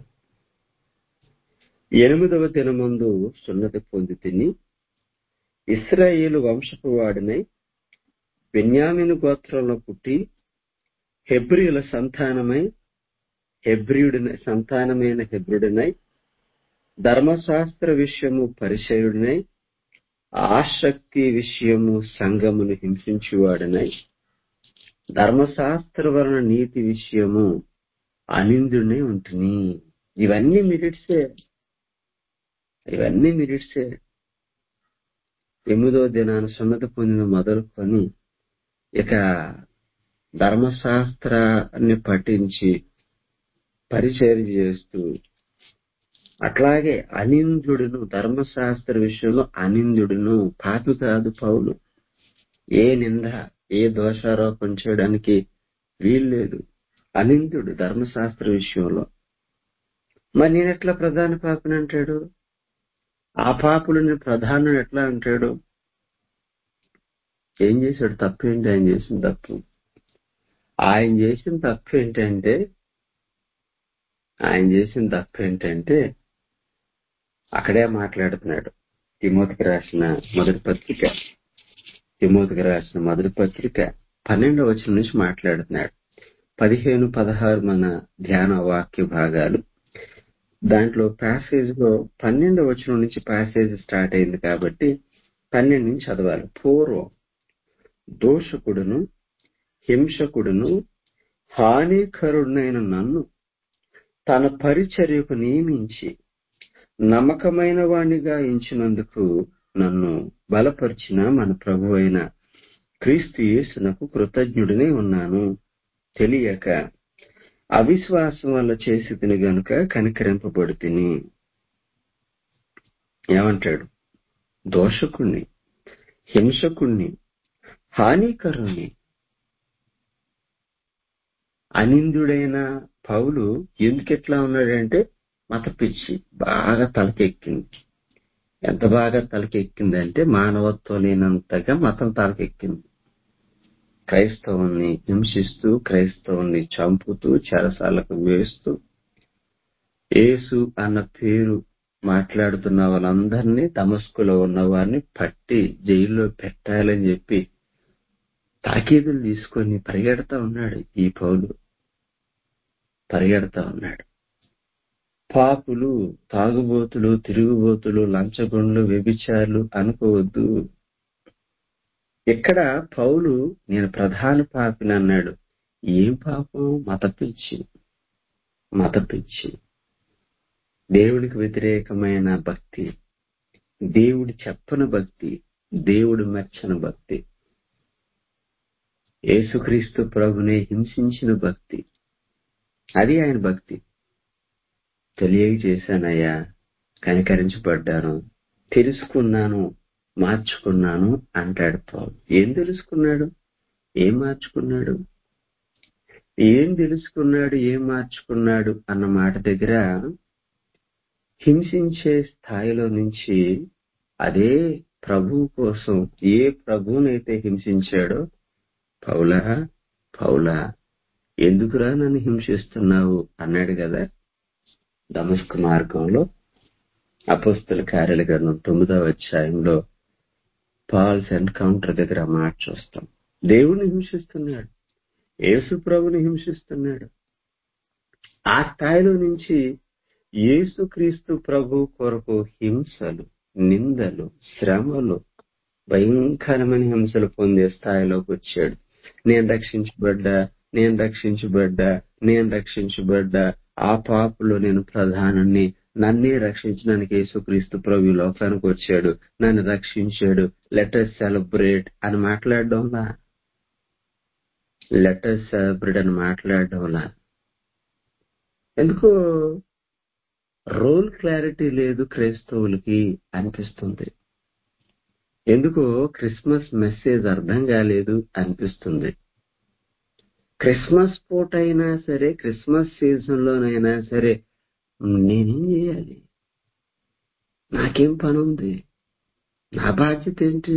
ఎనిమిదవ దినమందు సున్నతి పొంది తిని ఇస్రాయేలు వంశపు వాడినై బెన్యామిను గోత్రంలో పుట్టి హెబ్రియుల సంతానమై హెబ్రియుడినై సంతానమైన హెబ్రుడినై ధర్మశాస్త్ర విషయము పరిచయుడినై ఆసక్తి విషయము సంఘమును హింసించువాడినై ధర్మశాస్త్ర వలన నీతి విషయము అనిందునే ఉంటుంది ఇవన్నీ మిరిట్సే ఇవన్నీ మిరిట్సే ఎనిమిదో దినాన సున్నతి పొందిన మొదలుకొని ఇక ధర్మశాస్త్రాన్ని పఠించి పరిచయం చేస్తూ అట్లాగే అనిందుడును ధర్మశాస్త్ర విషయంలో అనిందుడును పాపి కాదు పౌలు ఏ నింద ఏ దోషారోపణ చేయడానికి వీల్లేదు అనిందుడు ధర్మశాస్త్ర విషయంలో మరి నేను ఎట్లా ప్రధాన పాపని అంటాడు ఆ పాపులు నేను ప్రధానం ఎట్లా అంటాడు ఏం చేశాడు తప్పు ఏంటి ఆయన చేసిన తప్పు ఆయన చేసిన తప్పు ఏంటంటే ఆయన చేసిన తప్పు ఏంటంటే అక్కడే మాట్లాడుతున్నాడు తిమోతికి రాసిన మొదటి పత్రిక తిమోతికి రాసిన మొదటి పత్రిక పన్నెండవ వచనం నుంచి మాట్లాడుతున్నాడు పదిహేను పదహారు మన ధ్యాన వాక్య భాగాలు దాంట్లో ప్యాసేజ్ లో పన్నెండవ వచనం నుంచి ప్యాసేజ్ స్టార్ట్ అయింది కాబట్టి పన్నెండు నుంచి చదవాలి పూర్వం దోషకుడును హింసకుడును హానికరుడైన నన్ను తన పరిచర్యకు నియమించి నమ్మకమైన వాణ్ణిగా ఎంచినందుకు నన్ను బలపరిచిన మన ప్రభు అయిన క్రీస్తు యేసునకు కృతజ్ఞుడినే ఉన్నాను తెలియక అవిశ్వాసం వల్ల చేసి తిని గనుక కనికరింపబడి తిని ఏమంటాడు దోషకుణ్ణి హింసకుణ్ణి హానికరుణ్ణి అనిందుడైన పౌలు ఎందుకెట్లా ఉన్నాడంటే మత పిచ్చి బాగా తలకెక్కింది ఎంత బాగా తలకెక్కిందంటే మానవత్వం లేనంతగా మతం తలకెక్కింది క్రైస్తవుని హింసిస్తూ క్రైస్తవుని చంపుతూ చెరసాలకు వేస్తూ యేసు అన్న పేరు మాట్లాడుతున్న వాళ్ళందరినీ తమస్కులో ఉన్న వారిని పట్టి జైల్లో పెట్టాలని చెప్పి తాకీదులు తీసుకొని పరిగెడతా ఉన్నాడు ఈ పౌలు పరిగెడతా ఉన్నాడు పాపులు తాగుబోతులు తిరుగుబోతులు లంచగొండ్లు వ్యభిచారులు అనుకోవద్దు ఇక్కడ పౌలు నేను ప్రధాన పాపిని అన్నాడు ఏం పాపం మత పిచ్చి మత పిచ్చి దేవుడికి వ్యతిరేకమైన భక్తి దేవుడి చెప్పని భక్తి దేవుడు మెచ్చని భక్తి యేసుక్రీస్తు ప్రభునే హింసించిన భక్తి అది ఆయన భక్తి తెలియక చేశానయ్యా కనికరించబడ్డాను తెలుసుకున్నాను మార్చుకున్నాను అంటాడు పౌలు ఏం తెలుసుకున్నాడు ఏం మార్చుకున్నాడు ఏం తెలుసుకున్నాడు ఏం మార్చుకున్నాడు అన్న మాట దగ్గర హింసించే స్థాయిలో నుంచి అదే ప్రభువు కోసం ఏ ప్రభువునైతే హింసించాడో పౌలా పౌలా ఎందుకురా నన్ను హింసిస్తున్నావు అన్నాడు కదా దమస్కు మార్గంలో అపోస్తుల కార్యాల గ్రంథం తొమ్మిదవ అధ్యాయంలో పాల్స్ ఎన్కౌంటర్ దగ్గర మాట చూస్తాం దేవుణ్ణి హింసిస్తున్నాడు యేసు ప్రభుని హింసిస్తున్నాడు ఆ స్థాయిలో నుంచి యేసుక్రీస్తు ప్రభు కొరకు హింసలు నిందలు శ్రమలు భయంకరమైన హింసలు పొందే స్థాయిలోకి వచ్చాడు నేను రక్షించబడ్డా నేను రక్షించబడ్డా నేను రక్షించబడ్డా ఆ పాపులో నేను ప్రధానాన్ని నన్నే రక్షించడానికి యేసుక్రీస్తు ప్రభు ఈ లోకానికి వచ్చాడు నన్ను రక్షించాడు లెటర్ సెలబ్రేట్ అని మాట్లాడడంలా లెటర్ సెలబ్రేట్ అని మాట్లాడడంలా ఎందుకు రోల్ క్లారిటీ లేదు క్రైస్తవులకి అనిపిస్తుంది ఎందుకో క్రిస్మస్ మెసేజ్ అర్థం కాలేదు అనిపిస్తుంది క్రిస్మస్ పూట అయినా సరే క్రిస్మస్ సీజన్ లోనైనా సరే నేనేం చేయాలి నాకేం పని ఉంది నా బాధ్యత ఏంటి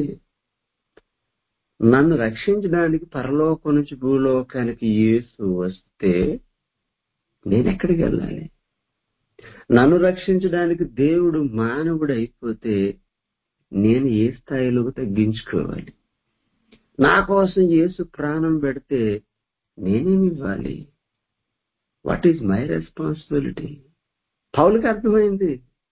నన్ను రక్షించడానికి పరలోకం నుంచి భూలోకానికి యేసు వస్తే నేనెక్కడికి వెళ్ళాలి నన్ను రక్షించడానికి దేవుడు మానవుడు అయిపోతే నేను ఏ స్థాయిలోకి తగ్గించుకోవాలి నా కోసం యేసు ప్రాణం పెడితే నేనేమి ఇవ్వాలి వాట్ ఈజ్ మై రెస్పాన్సిబిలిటీ పౌలకి అర్థమైంది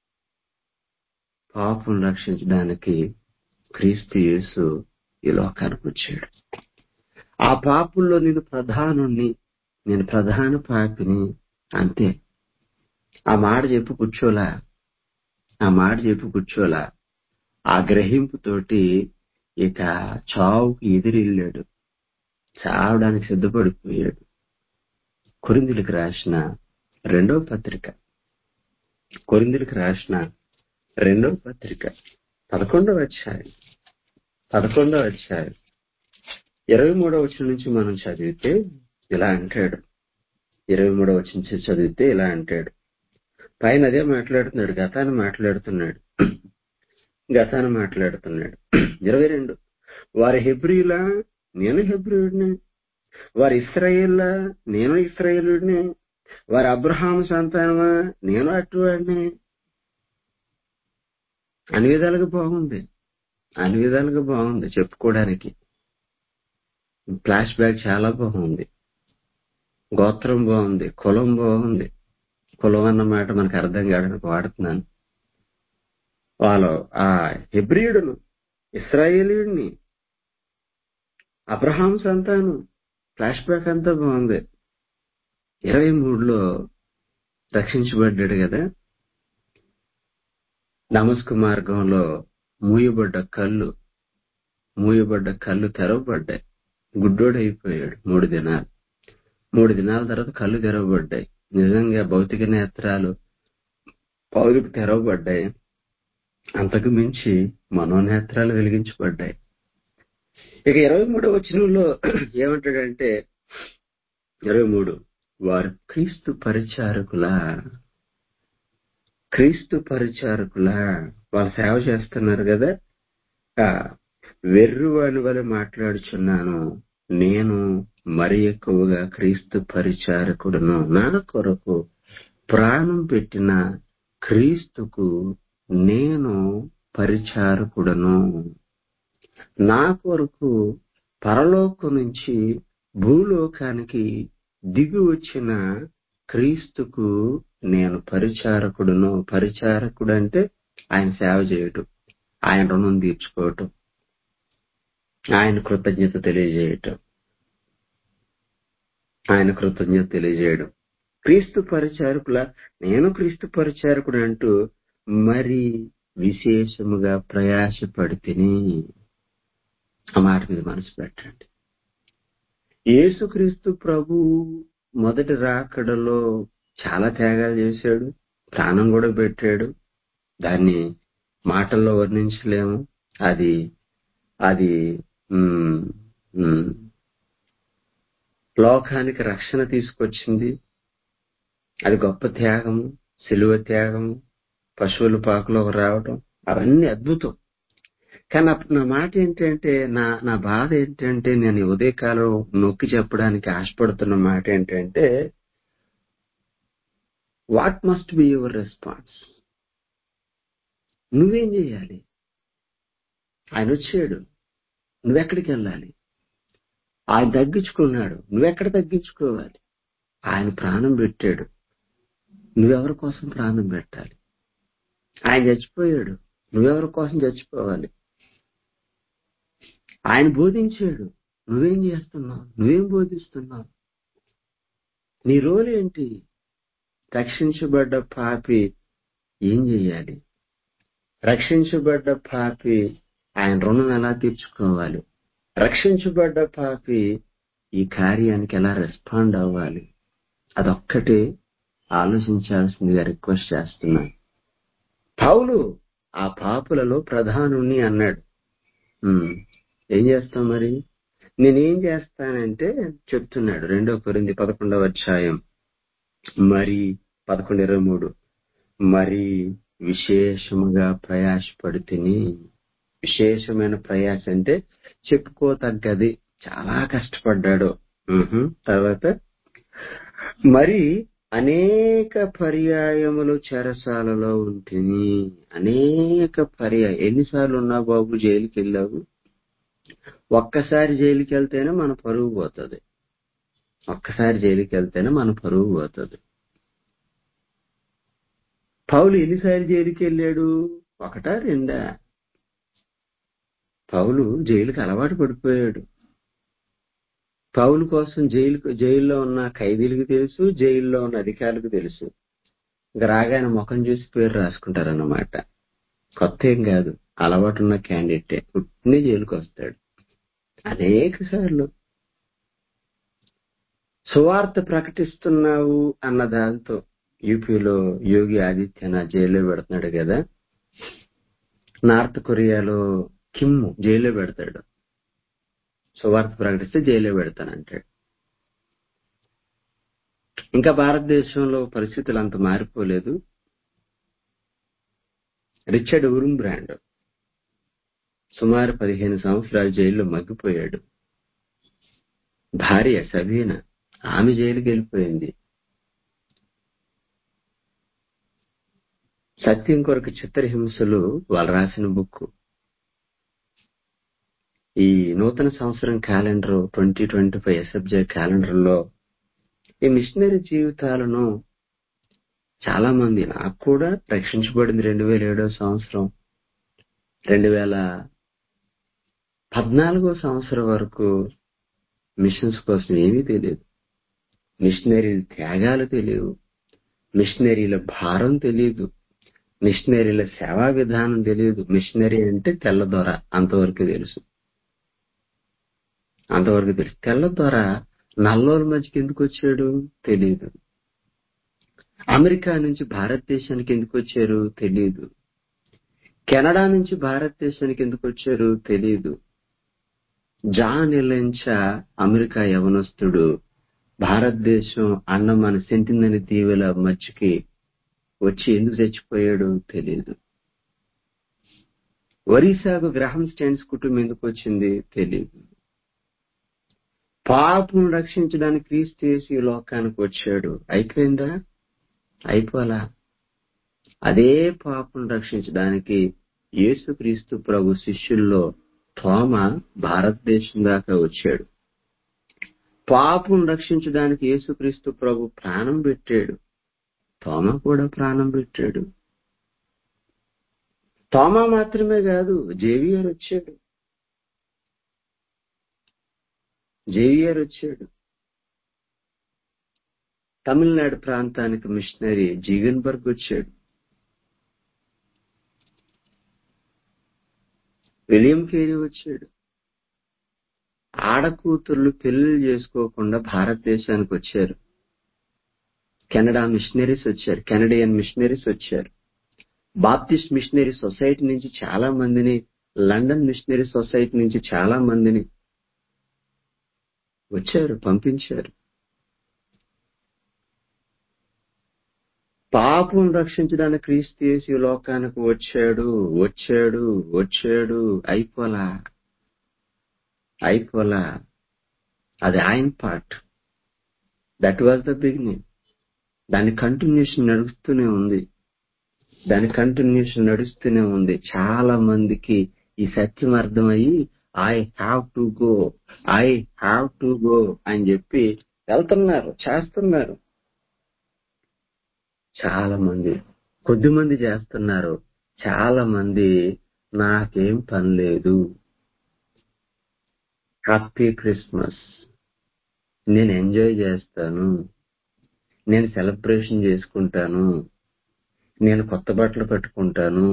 పాపం రక్షించడానికి క్రీస్తు యేసు ఈ లోకానికి వచ్చాడు ఆ పాపుల్లో నేను ప్రధానుణ్ణి నేను ప్రధాన పాపిని అంతే ఆ మాట చెప్పు కూర్చోలా ఆ మాట చెప్పు కూర్చోలా ఆ గ్రహింపుతోటి ఇక చావుకి ఎదిరెళ్ళాడు చావడానికి సిద్ధపడిపోయాడు కొరిందులకు రాసిన రెండవ పత్రిక కొరిందులకు రాసిన రెండవ పత్రిక పదకొండవ అధ్యాయం పదకొండవ అధ్యాయం ఇరవై మూడవ వచ్చిన నుంచి మనం చదివితే ఇలా అంటాడు ఇరవై మూడవ వచ్చిన నుంచి చదివితే ఇలా అంటాడు పైన అదే మాట్లాడుతున్నాడు గతాన్ని మాట్లాడుతున్నాడు గతాన్ని మాట్లాడుతున్నాడు ఇరవై రెండు వారి హెబ్రియులా నేను హెబ్రియుడిని వారి ఇస్రాయేల్లా నేను ఇస్రాయేలుడిని వారి అబ్రహాం సంతానమా నేను అటువాడిని అన్ని విధాలుగా బాగుంది అన్ని విధాలుగా బాగుంది చెప్పుకోవడానికి ఫ్లాష్ బ్యాక్ చాలా బాగుంది గోత్రం బాగుంది కులం బాగుంది కులం అన్న మాట మనకు అర్థం కావడానికి వాడుతున్నాను వాళ్ళు ఆ హెబ్రియుడును ఇస్రాయేలీయుడిని అబ్రహాం సంతానం ఫ్లాష్ బ్యాక్ అంతా బాగుంది ఇరవై మూడులో రక్షించబడ్డాడు కదా నమస్కు మార్గంలో మూయబడ్డ కళ్ళు మూయబడ్డ కళ్ళు తెరవబడ్డాయి గుడ్డోడు అయిపోయాడు మూడు దినాలు మూడు దినాల తర్వాత కళ్ళు తెరవబడ్డాయి నిజంగా భౌతిక నేత్రాలు పౌరుకు తెరవబడ్డాయి అంతకు మించి మనోనేత్రాలు వెలిగించబడ్డాయి ఇక ఇరవై మూడో వచనంలో ఏమంటాడంటే ఇరవై మూడు వారు క్రీస్తు పరిచారకులా క్రీస్తు పరిచారకులా వాళ్ళు సేవ చేస్తున్నారు కదా ఆ, వెర్రువాని వలె మాట్లాడుచున్నాను నేను మరి ఎక్కువగా క్రీస్తు పరిచారకుడును నా కొరకు ప్రాణం పెట్టిన క్రీస్తుకు నేను పరిచారకుడను నా కొరకు పరలోకం నుంచి భూలోకానికి దిగి వచ్చిన క్రీస్తుకు నేను పరిచారకుడును పరిచారకుడు అంటే ఆయన సేవ చేయటం ఆయన రుణం తీర్చుకోవటం ఆయన కృతజ్ఞత తెలియజేయటం ఆయన కృతజ్ఞత తెలియజేయడం క్రీస్తు పరిచారకుల నేను క్రీస్తు పరిచారకుడు అంటూ మరి విశేషముగా ప్రయాసపడితిని ఆ మాట మీద మనసు పెట్టండి యేసుక్రీస్తు ప్రభు మొదటి రాకడలో చాలా త్యాగాలు చేశాడు ప్రాణం కూడా పెట్టాడు దాన్ని మాటల్లో వర్ణించలేము అది అది ఉమ్, ఉమ్, లోకానికి రక్షణ తీసుకొచ్చింది అది గొప్ప త్యాగము సిలువ త్యాగము పశువుల పాకలోకి రావటం అవన్నీ అద్భుతం కానీ అప్పుడు నా మాట ఏంటంటే నా నా బాధ ఏంటంటే నేను ఈ ఉదయకాలం నొక్కి చెప్పడానికి ఆశపడుతున్న మాట ఏంటంటే what must be your response నువ్వేం చేయాలి ఆయన వచ్చాడు నువ్వెక్కడికి వెళ్ళాలి ఆయన తగ్గించుకున్నాడు నువ్వెక్కడ తగ్గించుకోవాలి ఆయన ప్రాణం పెట్టాడు నువ్వెవరి కోసం ప్రాణం పెట్టాలి ఆయన చచ్చిపోయాడు నువ్వెవరి కోసం చచ్చిపోవాలి ఆయన బోధించాడు నువ్వేం చేస్తున్నావు నువ్వేం బోధిస్తున్నావు నీ రోల్ ఏంటి రక్షించబడ్డ పాపి ఏం చెయ్యాలి రక్షించబడ్డ పాపి ఆయన రుణం ఎలా తీర్చుకోవాలి రక్షించబడ్డ పాపి ఈ కార్యానికి ఎలా రెస్పాండ్ అవ్వాలి అదొక్కటే ఆలోచించాల్సిందిగా రిక్వెస్ట్ చేస్తున్నాను పౌలు ఆ పాపులలో ప్రధానుణ్ణి అన్నాడు "ఉమ్, ఏం చేస్తాం మరి నేనేం చేస్తానంటే చెప్తున్నాడు రెండో కొరింది పదకొండవ అధ్యాయం మరి పదకొండు ఇరవై మూడు మరి విశేషముగా ప్రయాసపడి తిని విశేషమైన ప్రయాస అంటే చెప్పుకోతగ్గది చాలా కష్టపడ్డాడు ఉహు. తర్వాత మరి అనేక పర్యాయములు చెరసాలలో ఉంటిని అనేక పర్యాయ ఎన్నిసార్లు ఉన్నావు బాబు జైలుకి వెళ్ళావు ఒక్కసారి జైలుకి వెళ్తేనే మన పరువు పోతుంది ఒక్కసారి జైలుకి వెళ్తేనే మన పరువు పోతుంది పౌలు ఎన్నిసార్లు జైలుకి వెళ్ళాడు ఒకటా రెండా పౌలు జైలుకి అలవాటు పడిపోయాడు పౌలు కోసం జైలు జైల్లో ఉన్న ఖైదీలకు తెలుసు జైల్లో ఉన్న అధికారులకు తెలుసు ఇక రాగానే ముఖం చూసి పేరు రాసుకుంటారన్నమాట కొత్త ఏం కాదు అలవాటు ఉన్న క్యాండిడేటే పుట్టిన జైలుకి వస్తాడు అనేక సార్లు సువార్త ప్రకటిస్తున్నావు అన్న దాంతో యూపీలో యోగి ఆదిత్యనాథ్ జైల్లో పెడుతున్నాడు కదా నార్త్ కొరియాలో కిమ్ జైల్లో పెడతాడు సువార్త ప్రకటిస్తే జైల్లో పెడతానంటాడు ఇంకా భారతదేశంలో పరిస్థితులు అంత మారిపోలేదు రిచర్డ్ ఉరుమ్ బ్రాండ్ సుమారు పదిహేను సంవత్సరాలు జైల్లో మగ్గిపోయాడు భార్య సబీన ఆమె జైలుకి వెళ్ళిపోయింది సత్యం కొరకు చిత్రహింసలు వాళ్ళు రాసిన బుక్ ఈ నూతన సంవత్సరం calendar twenty twenty five S F J calendar లో ఈ మిషనరీ జీవితాలను చాలా మంది నాకు కూడా రక్షించబడింది రెండు వేల ఏడో సంవత్సరం రెండు వేల పద్నాలుగో సంవత్సరం వరకు మిషన్స్ కోసం ఏమీ తెలియదు మిషనరీల త్యాగాలు తెలియవు మిషనరీల భారం తెలియదు మిషనరీల సేవా విధానం తెలియదు మిషనరీ అంటే తెల్లదొర అంతవరకు తెలుసు అంతవరకు తెలుసు తెల్లదొర నల్లోల మధ్యకి ఎందుకు వచ్చాడు తెలియదు అమెరికా నుంచి భారతదేశానికి ఎందుకు వచ్చారు తెలియదు కెనడా నుంచి భారతదేశానికి ఎందుకు వచ్చారు తెలియదు జాన్ ఎలెంచా అమెరికా యవనస్తుడు భారతదేశం అన్నమన సెంటిందని దీవుల మధ్యకి వచ్చి ఎందుకు చచ్చిపోయాడు తెలియదు ఒరిస్సాకు గ్రహం స్టాండ్స్ కుటుంబం ఎందుకు వచ్చింది తెలియదు పాపను రక్షించడానికి క్రీస్తు యేసు ఈ లోకానికి వచ్చాడు అయిపోయిందా అయిపోలా అదే పాపను రక్షించడానికి యేసుక్రీస్తు ప్రభు శిష్యుల్లో తోమ భారతదేశం దాకా వచ్చాడు పాపను రక్షించడానికి యేసుక్రీస్తు ప్రభు ప్రాణం పెట్టాడు తోమ కూడా ప్రాణం పెట్టాడు తోమ మాత్రమే కాదు జేవియర్ వచ్చాడు జేవియర్ వచ్చాడు తమిళనాడు ప్రాంతానికి మిషనరీ జీగన్బర్గ్ వచ్చాడు విలియం కేరీ వచ్చాడు ఆడకూతుర్లు పెళ్లిళ్ళు చేసుకోకుండా భారతదేశానికి వచ్చారు కెనడా మిషనరీస్ వచ్చారు కెనడియన్ మిషనరీస్ వచ్చారు బాప్టిస్ట్ మిషనరీ సొసైటీ నుంచి చాలా మందిని లండన్ మిషనరీ సొసైటీ నుంచి చాలా మందిని వచ్చారు పంపించారు పాపం రక్షించడానికి క్రీస్తు యేసు ఈ లోకానికి వచ్చాడు వచ్చాడు వచ్చాడు అయిపోలా అయిపోలా అది ఆయన part that was the beginning దాని కంటిన్యూషన్ నడుస్తూనే ఉంది దాని కంటిన్యూషన్ నడుస్తూనే ఉంది చాలా మందికి ఈ సత్యం అర్థమయ్యి I have to go I have to go అని చెప్పి వెళ్తున్నారు చేస్తున్నారు చాలా మంది కొద్ది మంది చేస్తున్నారు చాలా మంది నాకేం పని లేదు హ్యాపీ క్రిస్మస్ నేను ఎంజాయ్ చేస్తాను నేను సెలబ్రేషన్ చేసుకుంటాను నేను కొత్త బట్టలు కట్టుకుంటాను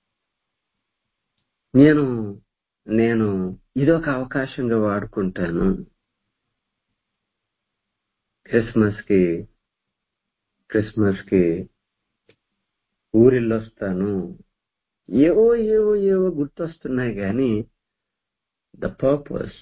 నేను నేను ఇదొక అవకాశంగా వాడుకుంటాను క్రిస్మస్ కి క్రిస్మస్ కి ఊరిల్లొస్తాను ఏవో ఏవో ఏవో గుర్తొస్తున్నాయి కానీ the purpose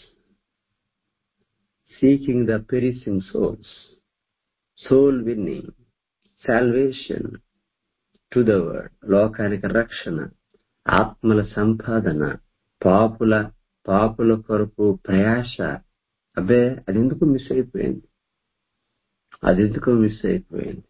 seeking the perishing souls soul winning salvation to the world లోకానికి రక్షణ ఆత్మల సంపాదన పాపుల పాపుల కొరకు ప్రయాస అబ్బే అది ఎందుకు మిస్ అయిపోయింది అది ఎందుకు మిస్ అయిపోయింది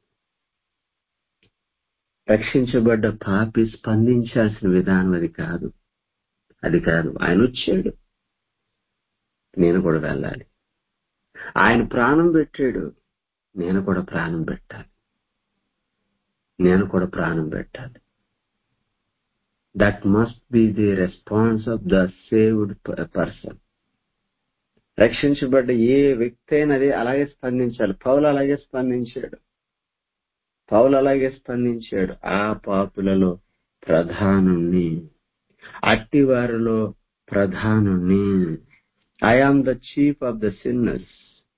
రక్షించబడ్డ పాపి స్పందించాల్సిన విధానం అది కాదు అది కాదు ఆయన వచ్చాడు నేను కూడా వెళ్ళాలి ఆయన ప్రాణం పెట్టాడు నేను కూడా ప్రాణం పెట్టాలి నేను కూడా ప్రాణం పెట్టాలి that must be the response of the saved person రక్షించబడ్డ ఏ వ్యక్తి అయినా అది అలాగే స్పందించాలి పౌలు అలాగే స్పందించాడు పౌలు అలాగే స్పందించాడు ఆ పాపులలో ప్రధానుణ్ణి అట్టి వారిలో ప్రధానుణ్ణి I am the chief of the sinners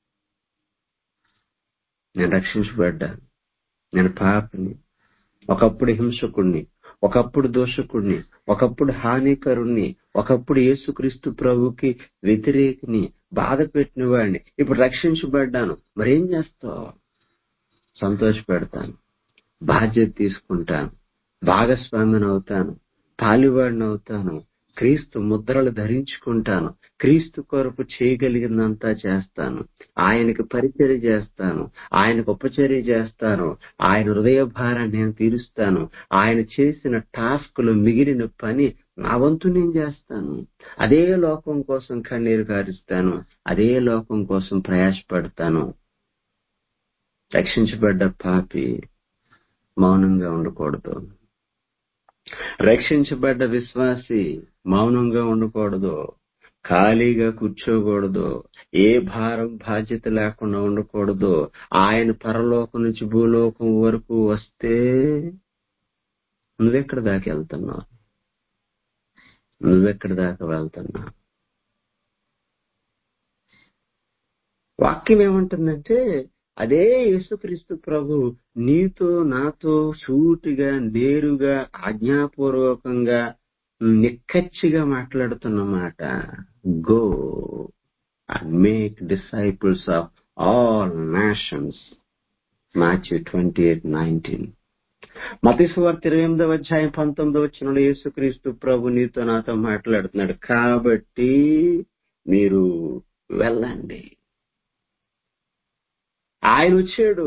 నేను రక్షించబడ్డాను నేను పాపిని ఒకప్పుడు హింసకుణ్ణి ఒకప్పుడు దోషకుణ్ణి ఒకప్పుడు హానికరుణ్ణి ఒకప్పుడు యేసుక్రీస్తు ప్రభుకి వ్యతిరేకిని బాధ పెట్టిన వాడిని ఇప్పుడు రక్షించబడ్డాను మరేం చేస్తావు సంతోషపెడతాను బాధ్యత తీసుకుంటాను భాగస్వామిని అవుతాను పాలివాడిని అవుతాను క్రీస్తు ముద్రలు ధరించుకుంటాను క్రీస్తు కొరకు చేయగలిగినంతా చేస్తాను ఆయనకి పరిచర్య చేస్తాను ఆయనకు ఉపచర్య చేస్తాను ఆయన హృదయ భారాన్ని నేను తీరుస్తాను ఆయన చేసిన టాస్కులు మిగిలిన పని నా వంతు నేను చేస్తాను అదే లోకం కోసం కన్నీరు కారుస్తాను అదే లోకం కోసం ప్రయాసపడతాను రక్షించబడ్డ పాపి మౌనంగా ఉండకూడదు రక్షించబడ్డ విశ్వాసి మౌనంగా ఉండకూడదు ఖాళీగా కూర్చోకూడదు ఏ భారం బాధ్యత లేకుండా ఉండకూడదు ఆయన పరలోకం నుంచి భూలోకం వరకు వస్తే నువ్వెక్కడ దాకా వెళ్తున్నావు నువ్వెక్కడ దాకా వెళ్తున్నావు వాక్యం ఏమంటుందంటే అదే యేసుక్రీస్తు ప్రభు నీతో నాతో సూటిగా నేరుగా ఆజ్ఞాపూర్వకంగా నిక్కచ్చిగా మాట్లాడుతున్నమాట go and make disciples of all nations Matthew twenty eight nineteen మతీశ్వార్త ఇరవై ఎనిమిదవ అధ్యాయం పంతొమ్మిది వచ్చిన యేసుక్రీస్తు ప్రభు నీతో నాతో మాట్లాడుతున్నాడు కాబట్టి మీరు వెళ్ళండి ఆయన వచ్చాడు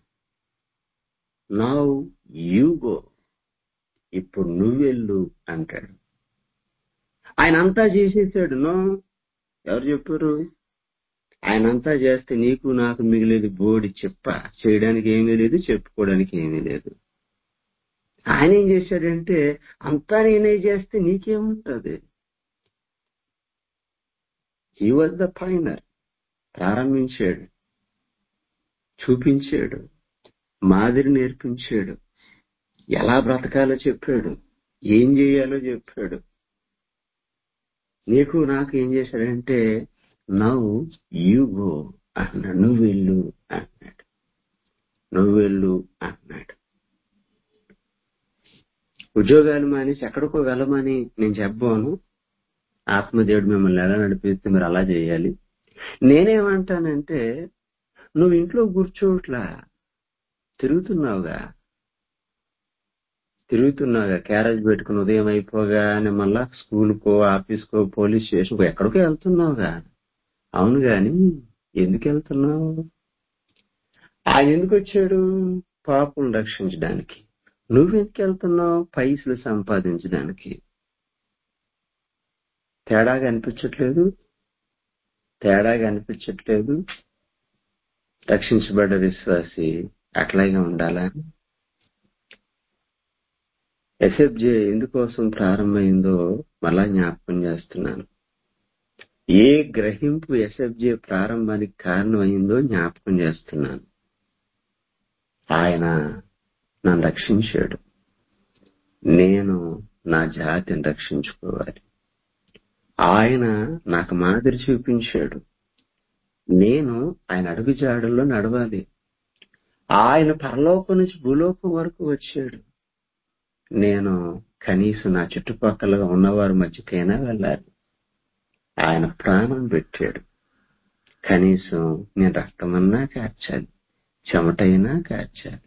నౌ యూ గో ఇప్పుడు నువ్వెళ్ళు అంటాడు ఆయన అంతా చేసేసాడు నో ఎవరు చెప్పారు ఆయన అంతా చేస్తే నీకు నాకు మిగిలేదు బోడి చెప్ప చేయడానికి ఏమీ లేదు చెప్పుకోవడానికి ఏమీ లేదు ఆయన ఏం చేశాడంటే అంతా నేనే చేస్తే నీకేముంటది హీ వాజ్ ద ఫైనర్ ప్రారంభించాడు చూపించాడు మాదిరి నేర్పించాడు ఎలా బ్రతకాలో చెప్పాడు ఏం చేయాలో చెప్పాడు నీకు నాకు ఏం చేశాడంటే నవ్వు యూ గో అన్నాడు నువ్వు వెళ్ళు అన్నాడు నువ్వు వెళ్ళు అన్నాడు ఉద్యోగాలు మానేసి ఎక్కడికో వెళ్ళమని నేను చెప్పాను ఆత్మదేవుడు మిమ్మల్ని ఎలా నడిపిస్తే మీరు అలా చేయాలి నేనేమంటానంటే నువ్వు ఇంట్లో కూర్చోట్లా తిరుగుతున్నావుగా తిరుగుతున్నావుగా క్యారేజ్ పెట్టుకుని ఉదయం అయిపోగానే మళ్ళా స్కూల్కో ఆఫీస్కో పోలీస్ స్టేషన్కో ఎక్కడికో వెళ్తున్నావుగా అవును గాని ఎందుకు వెళ్తున్నావు ఆయన ఎందుకు వచ్చాడు పాపం రక్షించడానికి నువ్వెందుకు వెళ్తున్నావు పైసలు సంపాదించడానికి తేడాగా అనిపించట్లేదు తేడాగా అనిపించట్లేదు రక్షించబడ్డ విశ్వాసి అట్లాగే ఉండాలా ఎస్ఎఫ్జే ఎందుకోసం ప్రారంభమైందో మళ్ళా జ్ఞాపకం చేస్తున్నాను ఏ గ్రహింపు ఎస్ఎఫ్జే ప్రారంభానికి కారణమైందో జ్ఞాపకం చేస్తున్నాను ఆయన నన్ను రక్షించాడు నేను నా జాతిని రక్షించుకోవాలి ఆయన నాకు మాదిరి చూపించాడు నేను ఆయన అడుగుజాడల్లో నడవాలి ఆయన పరలోకం నుంచి భూలోకం వరకు వచ్చాడు నేను కనీసం నా చుట్టుపక్కల ఉన్నవారి మధ్యకైనా వెళ్ళాలి ఆయన ప్రాణం పెట్టాడు కనీసం నేను రక్తమన్నా కార్చాలి చెమటైనా కార్చాలి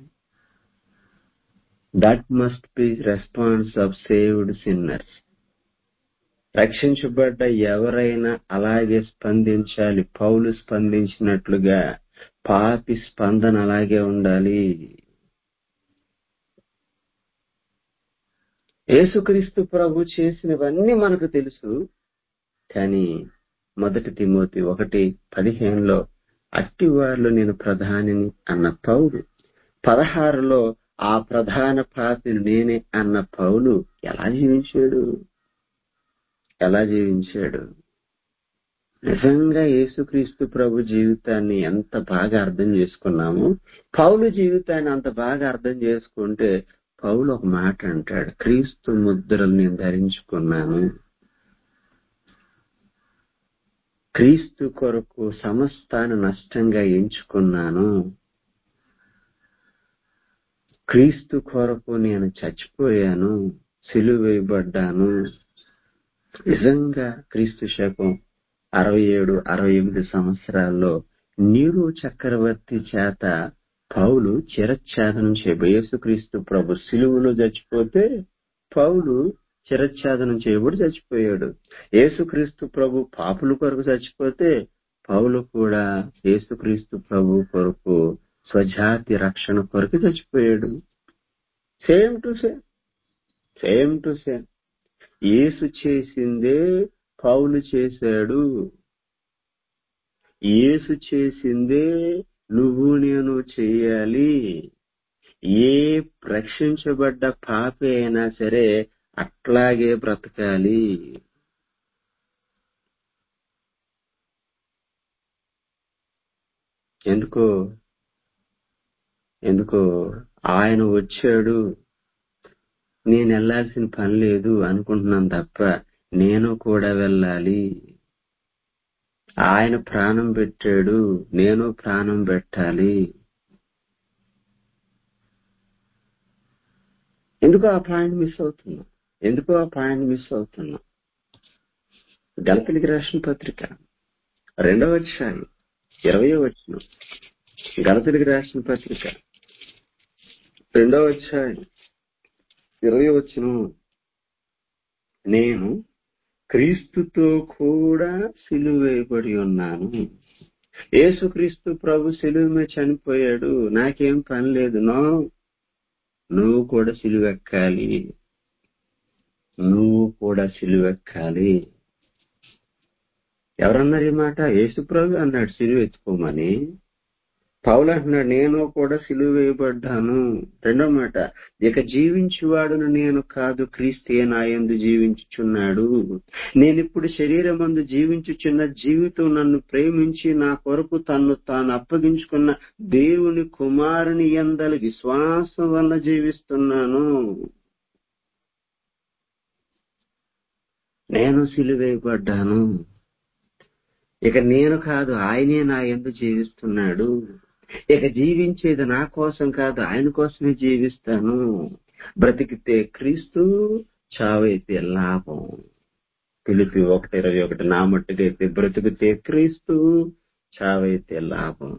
that must be response of saved sinners రక్షించబడ్డ ఎవరైనా అలాగే స్పందించాలి పౌలు స్పందించినట్లుగా పాపి స్పందన అలాగే ఉండాలి యేసుక్రీస్తు ప్రభు చేసినవన్నీ మనకు తెలుసు కానీ మొదటి తిమోతి ఒకటి పదిహేనులో అట్టివారిలో నేను ప్రధానిని అన్న పౌలు పదహారులో ఆ ప్రధాన పాపిని నేనే అన్న పౌలు ఎలా జీవించాడు ఎలా జీవించాడు నిజంగా యేసుక్రీస్తు ప్రభు జీవితాన్ని ఎంత బాగా అర్థం చేసుకున్నాము పౌలు జీవితాన్ని అంత బాగా అర్థం చేసుకుంటే పౌలు ఒక మాట అంటాడు క్రీస్తు ముద్రలు నేను ధరించుకున్నాను క్రీస్తు కొరకు సమస్తాన్ని నష్టంగా ఎంచుకున్నాను క్రీస్తు కొరకు నేను చచ్చిపోయాను సిలువేయబడ్డాను నిజంగా క్రీస్తు శకం అరవై ఏడు అరవై ఎనిమిది సంవత్సరాల్లో నీరు చక్రవర్తి చేత పౌలు చిరచ్ఛేదనం చేయబోయే యేసుక్రీస్తు ప్రభు సిలువలో చచ్చిపోతే పౌలు చిరచ్ఛేదనం చేయబడి చచ్చిపోయాడు యేసుక్రీస్తు ప్రభు పాపుల కొరకు చచ్చిపోతే పౌలు కూడా యేసుక్రీస్తు ప్రభు కొరకు స్వజాతి రక్షణ కొరకు చచ్చిపోయాడు same to same same to same యేసు చేసిందే పౌలు చేశాడు యేసు చేసిందే నువ్వు నేను చేయాలి ఏ రక్షించబడ్డ పాపి అయినా సరే అట్లాగే బ్రతకాలి ఎందుకో ఎందుకో ఆయన వచ్చాడు నేను వెళ్లాల్సిన పని లేదు అనుకుంటున్నాను తప్ప నేను కూడా వెళ్ళాలి ఆయన ప్రాణం పెట్టాడు నేను ప్రాణం పెట్టాలి ఎందుకు ఆ పాయింట్ మిస్ అవుతున్నా ఎందుకు ఆ పాయింట్ మిస్ అవుతున్నా గలతలికి రాసిన పత్రిక రెండవ అధ్యాయం ఇరవై వచ్చిన గలతలికి రాసిన పత్రిక రెండవ అధ్యాయం ఇరవై వచ్చిన నేను క్రీస్తుతో కూడా సిలువేయబడి ఉన్నాను యేసుక్రీస్తు ప్రభు సిలువ మీద చనిపోయాడు నాకేం పని లేదు నో నువ్వు కూడా సిలువెక్కాలి నువ్వు కూడా సిలువెక్కాలి ఎవరన్నారు ఈ మాట యేసు ప్రభు అన్నాడు సిలువ ఎత్తుకోమని పౌలు అంటున్నాడు నేను కూడా సిలువ వేయబడ్డాను రెండో మాట ఇక జీవించువాడును నేను కాదు క్రీస్తే నాయందు జీవించుచున్నాడు నేను ఇప్పుడు శరీరం అందు జీవించుచున్న జీవితం నన్ను ప్రేమించి నా కొరకు తన్ను తాను అప్పగించుకున్న దేవుని కుమారుని ఎందలి విశ్వాసం వల్ల జీవిస్తున్నాను నేను సిలువేయబడ్డాను ఇక నేను కాదు ఆయనే నా ఎందు జీవిస్తున్నాడు ఇక జీవించేది నా కోసం కాదు ఆయన కోసమే జీవిస్తాను బ్రతికితే క్రీస్తు చావైతే లాభం పిలిపి ఒకటి ఇరవై ఒకటి నా మట్టుకైతే బ్రతికితే క్రీస్తు చావైతే లాభం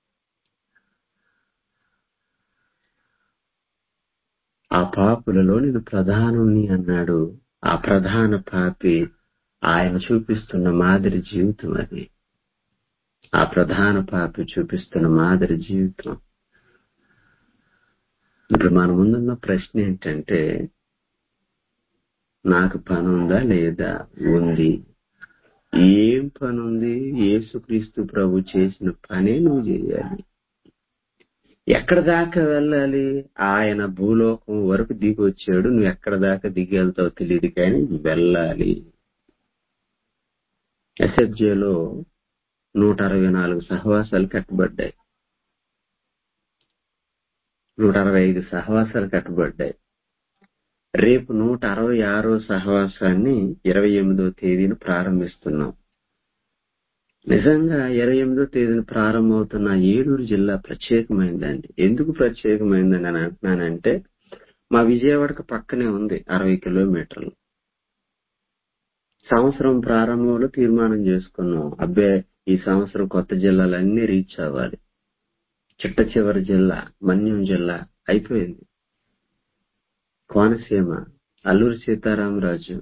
ఆ పాపులలో నేను ప్రధానుని అన్నాడు ఆ ప్రధాన పాపి ఆయన చూపిస్తున్న మాదిరి జీవితం అది ఆ ప్రధాన పాపి చూపిస్తున్న మాదిరి జీవితం ఇప్పుడు మన ముందున్న ప్రశ్న ఏంటంటే నాకు పని ఉందా లేదా ఉంది ఏం పని ఉంది యేసుక్రీస్తు ప్రభు చేసిన పనే నువ్వు చేయాలి ఎక్కడ దాకా వెళ్ళాలి ఆయన భూలోకం వరకు దిగి వచ్చాడు నువ్వు ఎక్కడ దాకా దిగి వెళ్తావు తెలియదు కానీ వెళ్ళాలి ఎస్ఎఫ్జేలో నూట అరవై నాలుగు సహవాసాలు కట్టబడ్డాయి నూట అరవై ఐదు సహవాసాలు కట్టబడ్డాయి రేపు నూట అరవై ఆరో సహవాసాన్ని ఇరవై ఎనిమిదో తేదీన ప్రారంభిస్తున్నాం నిజంగా ఇరవై ఎనిమిదో తేదీన ప్రారంభమవుతున్న ఏలూరు జిల్లా ప్రత్యేకమైందండి ఎందుకు ప్రత్యేకమైందని అని అంటున్నానంటే మా విజయవాడకు పక్కనే ఉంది అరవై కిలోమీటర్లు సంవత్సరం ప్రారంభంలో తీర్మానం చేసుకున్నాం అబ్బే ఈ సంవత్సరం కొత్త జిల్లాలన్నీ రీచ్ అవ్వాలి చిట్ట చివరి జిల్లా మన్యం జిల్లా అయిపోయింది కోనసీమ అల్లూరి సీతారామరాజు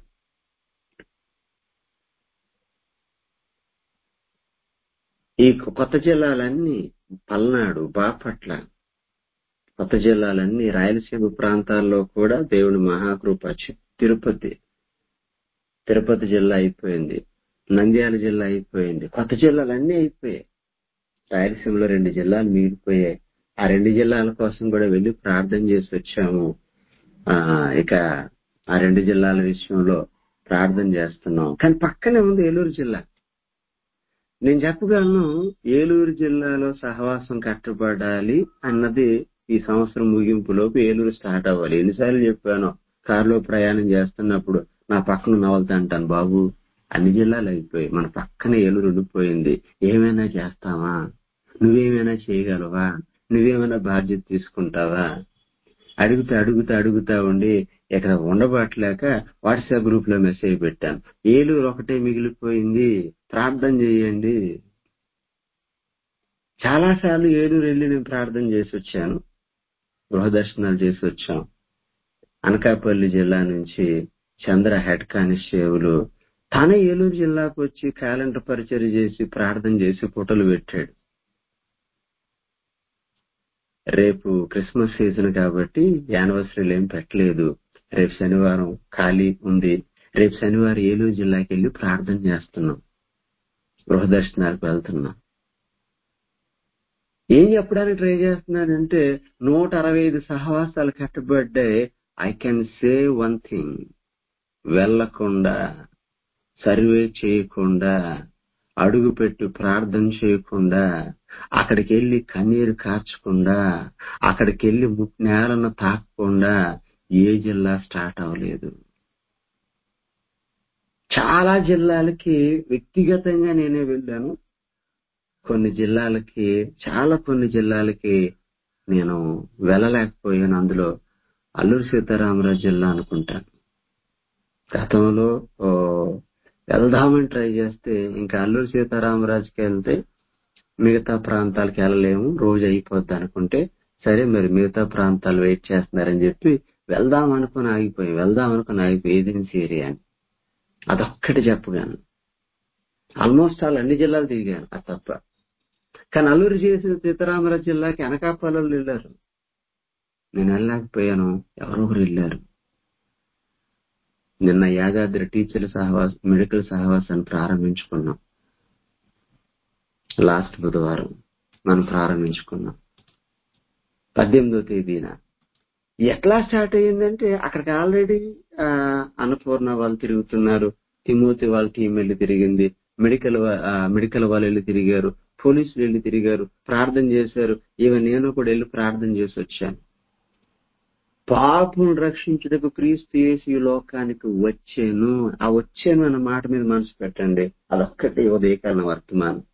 ఈ కొత్త జిల్లాలన్నీ పల్నాడు బాపట్ల కొత్త జిల్లాలన్నీ రాయలసీమ ప్రాంతాల్లో కూడా దేవుని మహాకృప చి- తిరుపతి తిరుపతి జిల్లా అయిపోయింది నంద్యాల జిల్లా అయిపోయింది కొత్త జిల్లాలన్నీ అయిపోయాయి రాయలసీమలో రెండు జిల్లాలు మిగిలిపోయాయి ఆ రెండు జిల్లాల కోసం కూడా వెళ్ళి ప్రార్థన చేసి వచ్చాము ఆ ఇక ఆ రెండు జిల్లాల విషయంలో ప్రార్థన చేస్తున్నాం కానీ పక్కనే ఉంది ఏలూరు జిల్లా నేను చెప్పగలను ఏలూరు జిల్లాలో సహవాసం కట్టబడాలి అన్నది ఈ సంవత్సరం ముగింపులోపు ఏలూరు స్టార్ట్ అవ్వాలి ఎన్నిసార్లు చెప్పాను కారులో ప్రయాణం చేస్తున్నప్పుడు నా పక్కన నవలతా అంటాను బాబు అన్ని జిల్లాలు అయిపోయి మన పక్కన ఏలూరు ఉండిపోయింది ఏమైనా చేస్తావా నువ్వేమైనా చేయగలవా నువ్వేమైనా బాధ్యత తీసుకుంటావా అడుగుతా అడుగుతా అడుగుతా ఉండి ఇక్కడ ఉండబట్టలేక వాట్సాప్ గ్రూప్ లో మెసేజ్ పెట్టాను ఏలూరు ఒకటే మిగిలిపోయింది ప్రార్థన చేయండి చాలా సార్లు ఏలూరు వెళ్ళి నేను ప్రార్థన చేసి వచ్చాను గృహ దర్శనాలు చేసి వచ్చాం అనకాపల్లి జిల్లా నుంచి చంద్ర హెడ్ కానిస్టేబుల్ తనే ఏలూరు జిల్లాకు వచ్చి క్యాలెండర్ పరిచయం చేసి ప్రార్థన చేసి ఫోటోలు పెట్టాడు రేపు క్రిస్మస్ సీజన్ కాబట్టి యానివర్సరీలు ఏం పెట్టలేదు రేపు శనివారం ఖాళీ ఉంది రేపు శనివారం ఏలూరు జిల్లాకి వెళ్ళి ప్రార్థన చేస్తున్నాం గృహ దర్శనాలకు వెళ్తున్నాం ఏం చెప్పడానికి ట్రై చేస్తున్నానంటే నూట అరవై ఐదు సహవాసాలు కట్టబడ్డాయి I can say one thing వెళ్లకుండా సర్వే చేయకుండా అడుగు పెట్టి ప్రార్థన చేయకుండా అక్కడికి వెళ్ళి కన్నీరు కార్చకుండా అక్కడికి వెళ్ళి ము- నేలను తాకకుండా ఏ జిల్లా స్టార్ట్ అవ్వలేదు చాలా జిల్లాలకి వ్యక్తిగతంగా నేనే వెళ్ళాను కొన్ని జిల్లాలకి చాలా కొన్ని జిల్లాలకి నేను వెళ్ళలేకపోయాను అందులో అల్లూరు సీతారామరాజు జిల్లా అనుకుంటాను గతంలో ఓ, వెళ్దామని ట్రై చేస్తే ఇంకా అల్లూరు సీతారామరాజుకి వెళ్తే మిగతా ప్రాంతాలకు వెళ్ళలేము రోజు అయిపోద్ది అనుకుంటే సరే మరి మిగతా ప్రాంతాలు వెయిట్ చేస్తున్నారని చెప్పి వెళ్దాం అనుకుని ఆగిపోయి వెళ్దాం అనుకుని ఆగిపోయి ఏజెన్సీ ఏరియా అని అదొక్కటి చెప్పగాను ఆల్మోస్ట్ ఆల్ అన్ని జిల్లాలు తిరిగాను అది తప్ప కానీ అల్లూరు చేసిన సీతారామరాజు జిల్లాకి అనకాపల్లి వెళ్ళారు నేను వెళ్ళలేకపోయాను ఎవరొకరు వెళ్ళారు నిన్న యాదాద్రి టీచర్ల సహవాస మెడికల్ సహవాసాన్ని ప్రారంభించుకున్నాం లాస్ట్ బుధవారం మనం ప్రారంభించుకున్నాం పద్దెనిమిదో తేదీన ఎట్లా స్టార్ట్ అయ్యిందంటే అక్కడికి ఆల్రెడీ అన్నపూర్ణ వాళ్ళు తిరుగుతున్నారు తిమోతి వాళ్ళ టీం వెళ్ళి తిరిగింది మెడికల్ వా- ఆ, మెడికల్ వాళ్ళు వెళ్ళి తిరిగారు పోలీసులు వెళ్ళి తిరిగారు ప్రార్థన చేశారు ఈవెన్ నేను కూడా వెళ్ళి ప్రార్థన చేసి వచ్చాను పాపును రక్షించుటకు క్రీస్తు యేసు ఈ లోకానికి వచ్చాను ఆ వచ్చాను అన్న మాట మీద మనసు పెట్టండి అదొక్కటి ఉదయకాలం వర్తమానం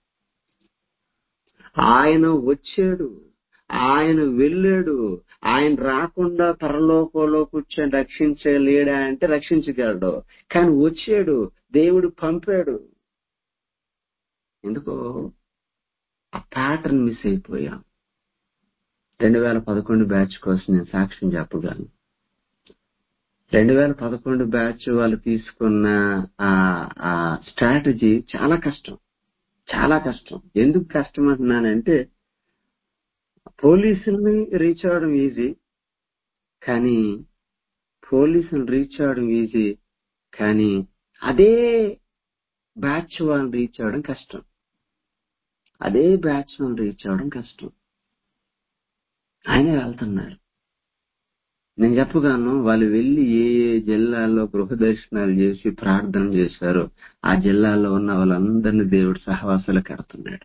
ఆయన వచ్చాడు ఆయన వెళ్ళాడు ఆయన రాకుండా పరలోకంలో కూర్చొని రక్షించలేడా అంటే రక్షించగలడు కానీ వచ్చాడు దేవుడు పంపాడు ఎందుకో ఆ ప్యాటర్న్ మిస్ అయిపోయాం రెండు వేల పదకొండు బ్యాచ్ కోసం నేను సాక్ష్యం చెప్పగలను రెండు వేల పదకొండు బ్యాచ్ వాళ్ళు తీసుకున్న ఆ ఆ స్ట్రాటజీ చాలా కష్టం చాలా కష్టం ఎందుకు కష్టం అంటున్నానంటే పోలీసుల్ని రీచ్ అవడం ఈజీ కానీ పోలీసులు రీచ్ అవడం ఈజీ కానీ అదే బ్యాచ్ వాళ్ళని రీచ్ అవడం కష్టం అదే బ్యాచ్ వాళ్ళని రీచ్ అవడం కష్టం ఆయనే వెళ్తున్నారు నేను చెప్పగలను వాళ్ళు వెళ్లి ఏ ఏ జిల్లాల్లో గృహ దర్శనాలు చేసి ప్రార్థన చేశారో ఆ జిల్లాలో ఉన్న వాళ్ళందరినీ దేవుడు సహవాసాలు కడుతున్నాడు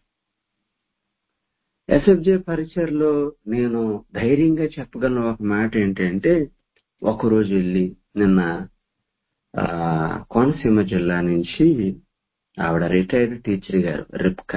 ఎస్ఎఫ్జే పరిచయలో నేను ధైర్యంగా చెప్పగలను ఒక మాట ఏంటంటే ఒకరోజు వెళ్ళి నిన్న ఆ కోనసీమ జిల్లా నుంచి ఆవిడ రిటైర్డ్ టీచర్ గారు రిప్కా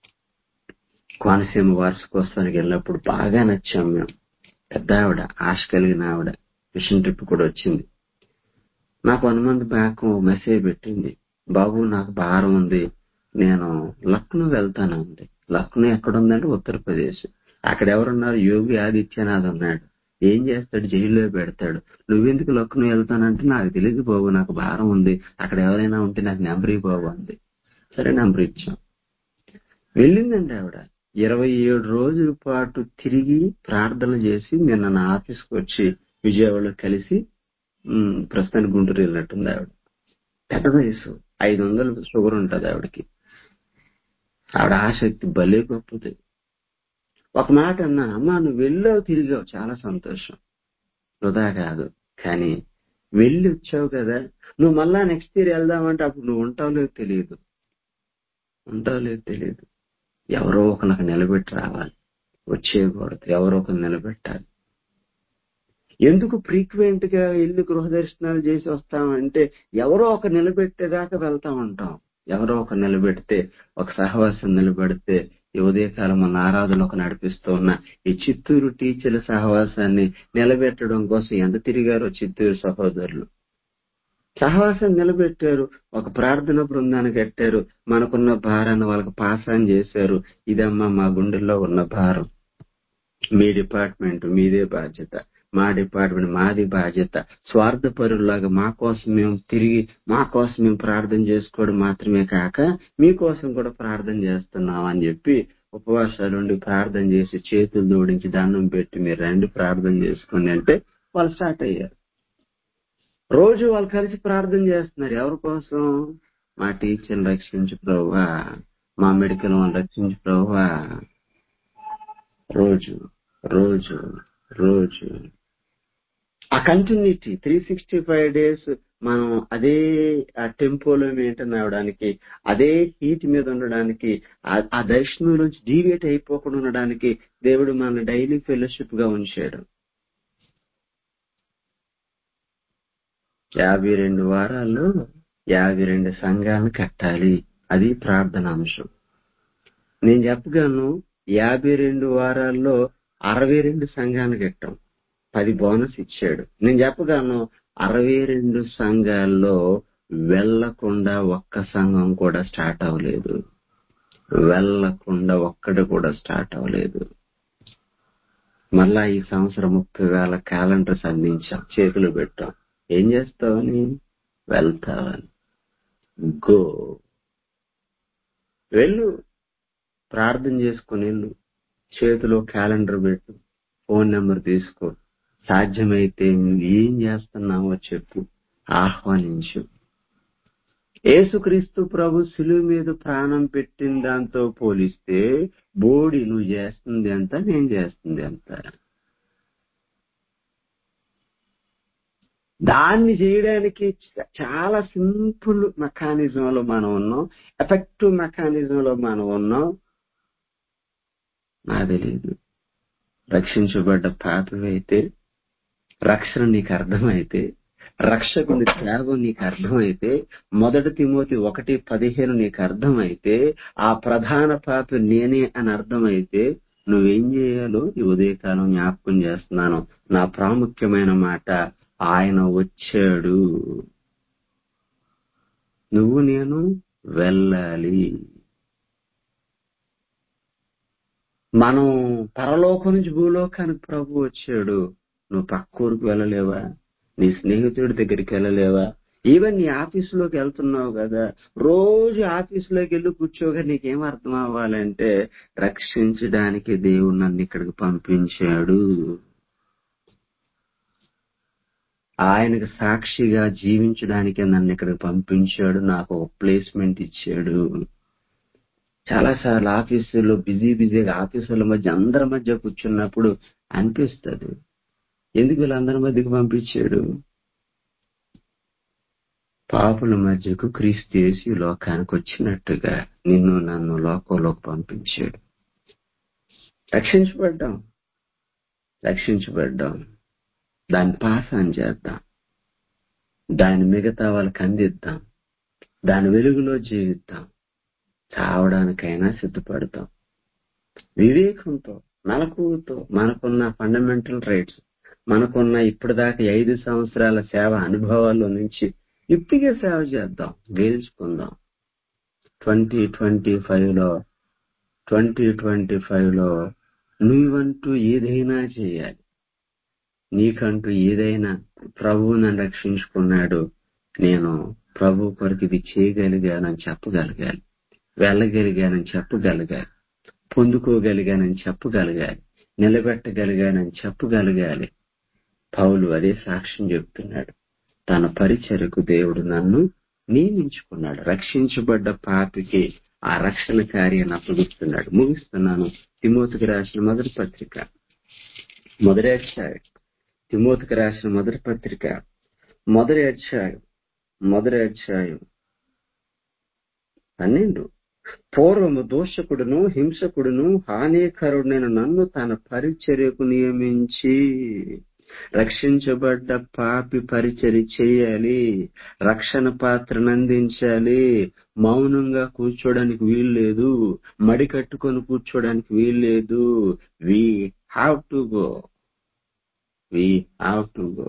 కోనసీమ వార్షికోత్సవానికి వెళ్ళినప్పుడు బాగా నచ్చాం మేము పెద్ద ఆవిడ ఆశ కలిగిన ఆవిడ మిషన్ ట్రిప్ కూడా వచ్చింది నాకు వన్ మంత్ బ్యాక్ మెసేజ్ పెట్టింది బాబు నాకు భారం ఉంది నేను లక్నో వెళ్తాను అంది లక్నో ఎక్కడుందంటే ఉత్తరప్రదేశ్ అక్కడ ఎవరున్నారు యోగి ఆదిత్యనాథ్ ఉన్నాడు ఏం చేస్తాడు జైల్లో పెడతాడు నువ్వెందుకు లక్నో వెళ్తానంటే నాకు తెలియదు బాబు నాకు భారం ఉంది అక్కడ ఎవరైనా ఉంటే నాకు నెంబర్ ఇవ్వు బాబు అంది సరే నెంబర్ ఇచ్చాం వెళ్ళిందండి ఆవిడ ఇరవై ఏడు రోజుల పాటు తిరిగి ప్రార్థన చేసి నిన్న నా ఆఫీస్కి వచ్చి విజయవాడలో కలిసి ఉమ్, ప్రస్తుతానికి గుంటూరు వెళ్ళినట్టుంది ఆవిడ పెద్ద వయసు ఐదు వందలు షుగర్ ఉంటుంది ఆవిడకి ఆవిడ ఆసక్తి భలే గొప్పది ఒక మాట అన్నాను అమ్మా నువ్వు వెళ్ళావు తిరిగావు చాలా సంతోషం వృధా కాదు కానీ వెళ్ళి వచ్చావు కదా నువ్వు మళ్ళా నెక్స్ట్ ఇయర్ వెళ్దామంటే అప్పుడు నువ్వు ఉంటావు లేదు తెలియదు ఉంటావు లేదు తెలియదు ఎవరో ఒకరికి నిలబెట్టి రావాలి వచ్చేయకూడదు ఎవరో ఒకరు నిలబెట్టాలి ఎందుకు ఫ్రీక్వెంట్ గా ఇల్లు గృహ దర్శనాలు చేసి వస్తామంటే ఎవరో ఒక నిలబెట్టేదాకా వెళ్తా ఉంటాం ఎవరో ఒక నిలబెడితే ఒక సహవాసం నిలబెడితే ఈ ఉదయకాలం మన ఆరాధనకు నడిపిస్తూ ఉన్న ఈ చిత్తూరు టీచర్ల సహవాసాన్ని నిలబెట్టడం కోసం ఎంత తిరిగారో చిత్తూరు సహోదరులు సహవాసం నిలబెట్టారు ఒక ప్రార్థన బృందాన్ని కట్టారు మనకున్న భారాన్ని వాళ్ళకి పాసాన్ చేశారు ఇదమ్మా మా గుండెల్లో ఉన్న భారం మీ డిపార్ట్మెంట్ మీదే బాధ్యత మా డిపార్ట్మెంట్ మాది బాధ్యత స్వార్థపరులాగా మా కోసం మేము తిరిగి మా కోసం మేము ప్రార్థన చేసుకోవడం మాత్రమే కాక మీకోసం కూడా ప్రార్థన చేస్తున్నాం అని చెప్పి ఉపవాసాలు ఉండి ప్రార్థన చేసి చేతులు జోడించి దండం పెట్టి మీరు రండి ప్రార్థన చేసుకోండి అంటే వాళ్ళు స్టార్ట్ అయ్యారు రోజు వాళ్ళు కలిసి ప్రార్థన చేస్తున్నారు ఎవరి కోసం మా టీచర్ని రక్షించు ప్రభువా మా మెడికల్ వాళ్ళని రక్షించు ప్రభువా రోజు రోజు రోజు ఆ continuity three sixty five days మనం అదే ఆ టెంపోలో మెయింటైన్ అవడానికి అదే హీట్ మీద ఉండడానికి ఆ- ఆ దర్శనం నుంచి డీవియేట్ అయిపోకుండా ఉండడానికి దేవుడు మన డైలీ ఫెలోషిప్ గా ఉంచాడు యాభై రెండు వారాల్లో యాభై రెండు సంఘాలను కట్టాలి అది ప్రార్థన అంశం నేను చెప్పగలను యాభై రెండు వారాల్లో అరవై రెండు సంఘాలు కట్టాం పది బోనస్ ఇచ్చాడు నేను చెప్పగలను అరవై రెండు సంఘాల్లో వెళ్లకుండా ఒక్క సంఘం కూడా స్టార్ట్ అవ్వలేదు వెళ్లకుండా ఒక్కటి కూడా స్టార్ట్ అవ్వలేదు మళ్ళా ఈ సంవత్సరం ముప్పై వేల క్యాలెండర్స్ అందించాం చేతులు పెట్టాం ఏం చేస్తావని వెళ్తావని గో వెళ్ళు ప్రార్థన చేసుకుని వెళ్ళు చేతిలో క్యాలెండర్ పెట్టు ఫోన్ నెంబర్ తీసుకో సాధ్యమైతే నువ్వు ఏం చేస్తున్నావో చెప్పు ఆహ్వానించు యేసుక్రీస్తు ప్రభు శిలువ మీద ప్రాణం పెట్టిన దాంతో పోలిస్తే బోడి నువ్వు చేస్తుంది ఎంత నేను చేస్తుంది ఎంత దాన్ని చేయడానికి చ- చాలా సింపుల్ మెకానిజంలో మనం ఉన్నాం ఎఫెక్టివ్ మెకానిజంలో మనం ఉన్నాం నాకు తెలియదు రక్షించబడ్డ పాపమైతే రక్షణ నీకు అర్థమైతే రక్షకుని త్యాగం నీకు అర్థమైతే మొదటి తిమోతి ఒకటి పదిహేను నీకు అర్థమైతే ఆ ప్రధాన పాప నేనే అని అర్థమైతే నువ్వేం చేయాలో ఈ ఉదయకాలం జ్ఞాపకం చేస్తున్నాను నా ప్రాముఖ్యమైన మాట ఆయన వచ్చాడు నువ్వు నేను వెళ్ళాలి మనం పరలోకం నుంచి భూలోకానికి ప్రభు వచ్చాడు నువ్వు పక్క ఊరికి వెళ్ళలేవా నీ స్నేహితుడి దగ్గరికి వెళ్ళలేవా ఈవెన్ నీ ఆఫీసులోకి వెళ్తున్నావు కదా రోజు ఆఫీసులోకి వెళ్ళి కూర్చోగా నీకేం అర్థం అవ్వాలంటే రక్షించడానికి దేవుడు నన్ను ఇక్కడికి పంపించాడు ఆయనకు సాక్షిగా జీవించడానికి నన్ను ఇక్కడికి పంపించాడు నాకు ఒక ప్లేస్మెంట్ ఇచ్చాడు చాలా సార్లు ఆఫీసులో బిజీ బిజీగా ఆఫీసుల మధ్య అందరి మధ్య కూర్చున్నప్పుడు అనిపిస్తుంది ఎందుకు వీళ్ళందరి మధ్యకు పంపించాడు పాపుల మధ్యకు క్రీస్తు యేసు ఈ లోకానికి వచ్చినట్టుగా నిన్ను నన్ను లోకంలోకి పంపించాడు రక్షించబడ్డాం రక్షించబడ్డాం దాన్ని పాస్ ఆన్ చేద్దాం దాని మిగతా వాళ్ళకి అందిద్దాం దాని వెలుగులో జీవిద్దాం చావడానికైనా సిద్ధపడతాం వివేకంతో మెలకువతో మనకున్న ఫండమెంటల్ రైట్స్ మనకున్న ఇప్పటిదాకా ఐదు సంవత్సరాల సేవ అనుభవాల్లో నుంచి ఇప్పటికే సేవ చేద్దాం గెలుచుకుందాం ట్వంటీ ట్వంటీ ఫైవ్ లో ట్వంటీ ట్వంటీ ఫైవ్ లో నువ్వంటూ ఏదైనా చేయాలి నీకంటూ ఏదైనా ప్రభువు నన్ను రక్షించుకున్నాడు నేను ప్రభు కొరకు ఇది చేయగలిగానని చెప్పగలగాలి వెళ్ళగలిగానని చెప్పగలగాలి పొందుకోగలిగానని చెప్పగలగాలి నిలబెట్టగలిగానని చెప్పగలగాలి పౌలు అదే సాక్ష్యం చెప్తున్నాడు తన పరిచయకు దేవుడు నన్ను నియమించుకున్నాడు రక్షించబడ్డ పాపికి ఆ రక్షణ కార్యాన్ని అప్పగిస్తున్నాడు ముగిస్తున్నాను తిమోతికి రాసిన మొదటి పత్రిక మొదటి అధ్యాయం తిమోతికి రాసిన మొదటి పత్రిక మొదటి అధ్యాయం మొదటి అధ్యాయం పన్నెండు పూర్వము దోషకుడును హింసకుడును హానికరుడైన నన్ను తన పరిచర్యకు నియమించి రక్షించబడ్డ పాపి పరిచర్య చేయాలి రక్షణ పాత్రను అందించాలి మౌనంగా కూర్చోడానికి వీలు లేదు మడి కట్టుకొని కూర్చోడానికి వీలు లేదు we have to go we have to go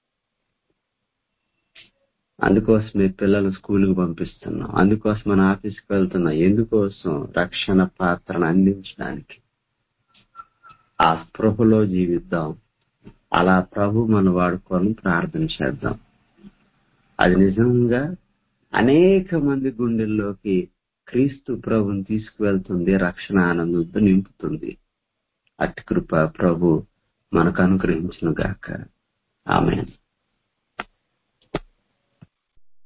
అందుకోసమే పిల్లలు స్కూల్కి పంపిస్తున్నాం అందుకోసం మన ఆఫీస్కి వెళ్తున్నాం ఎందుకోసం రక్షణ పాత్రను అందించడానికి ఆ స్పృహలో జీవిద్దాం అలా ప్రభు మన వాడుకోవాలని ప్రార్థన చేద్దాం అది నిజంగా అనేక మంది గుండెల్లోకి క్రీస్తు ప్రభుని తీసుకువెళ్తుంది రక్షణ ఆనందంతో నింపుతుంది అట్టి కృప ప్రభు మనకు అనుగ్రహించిన గాక ఆమె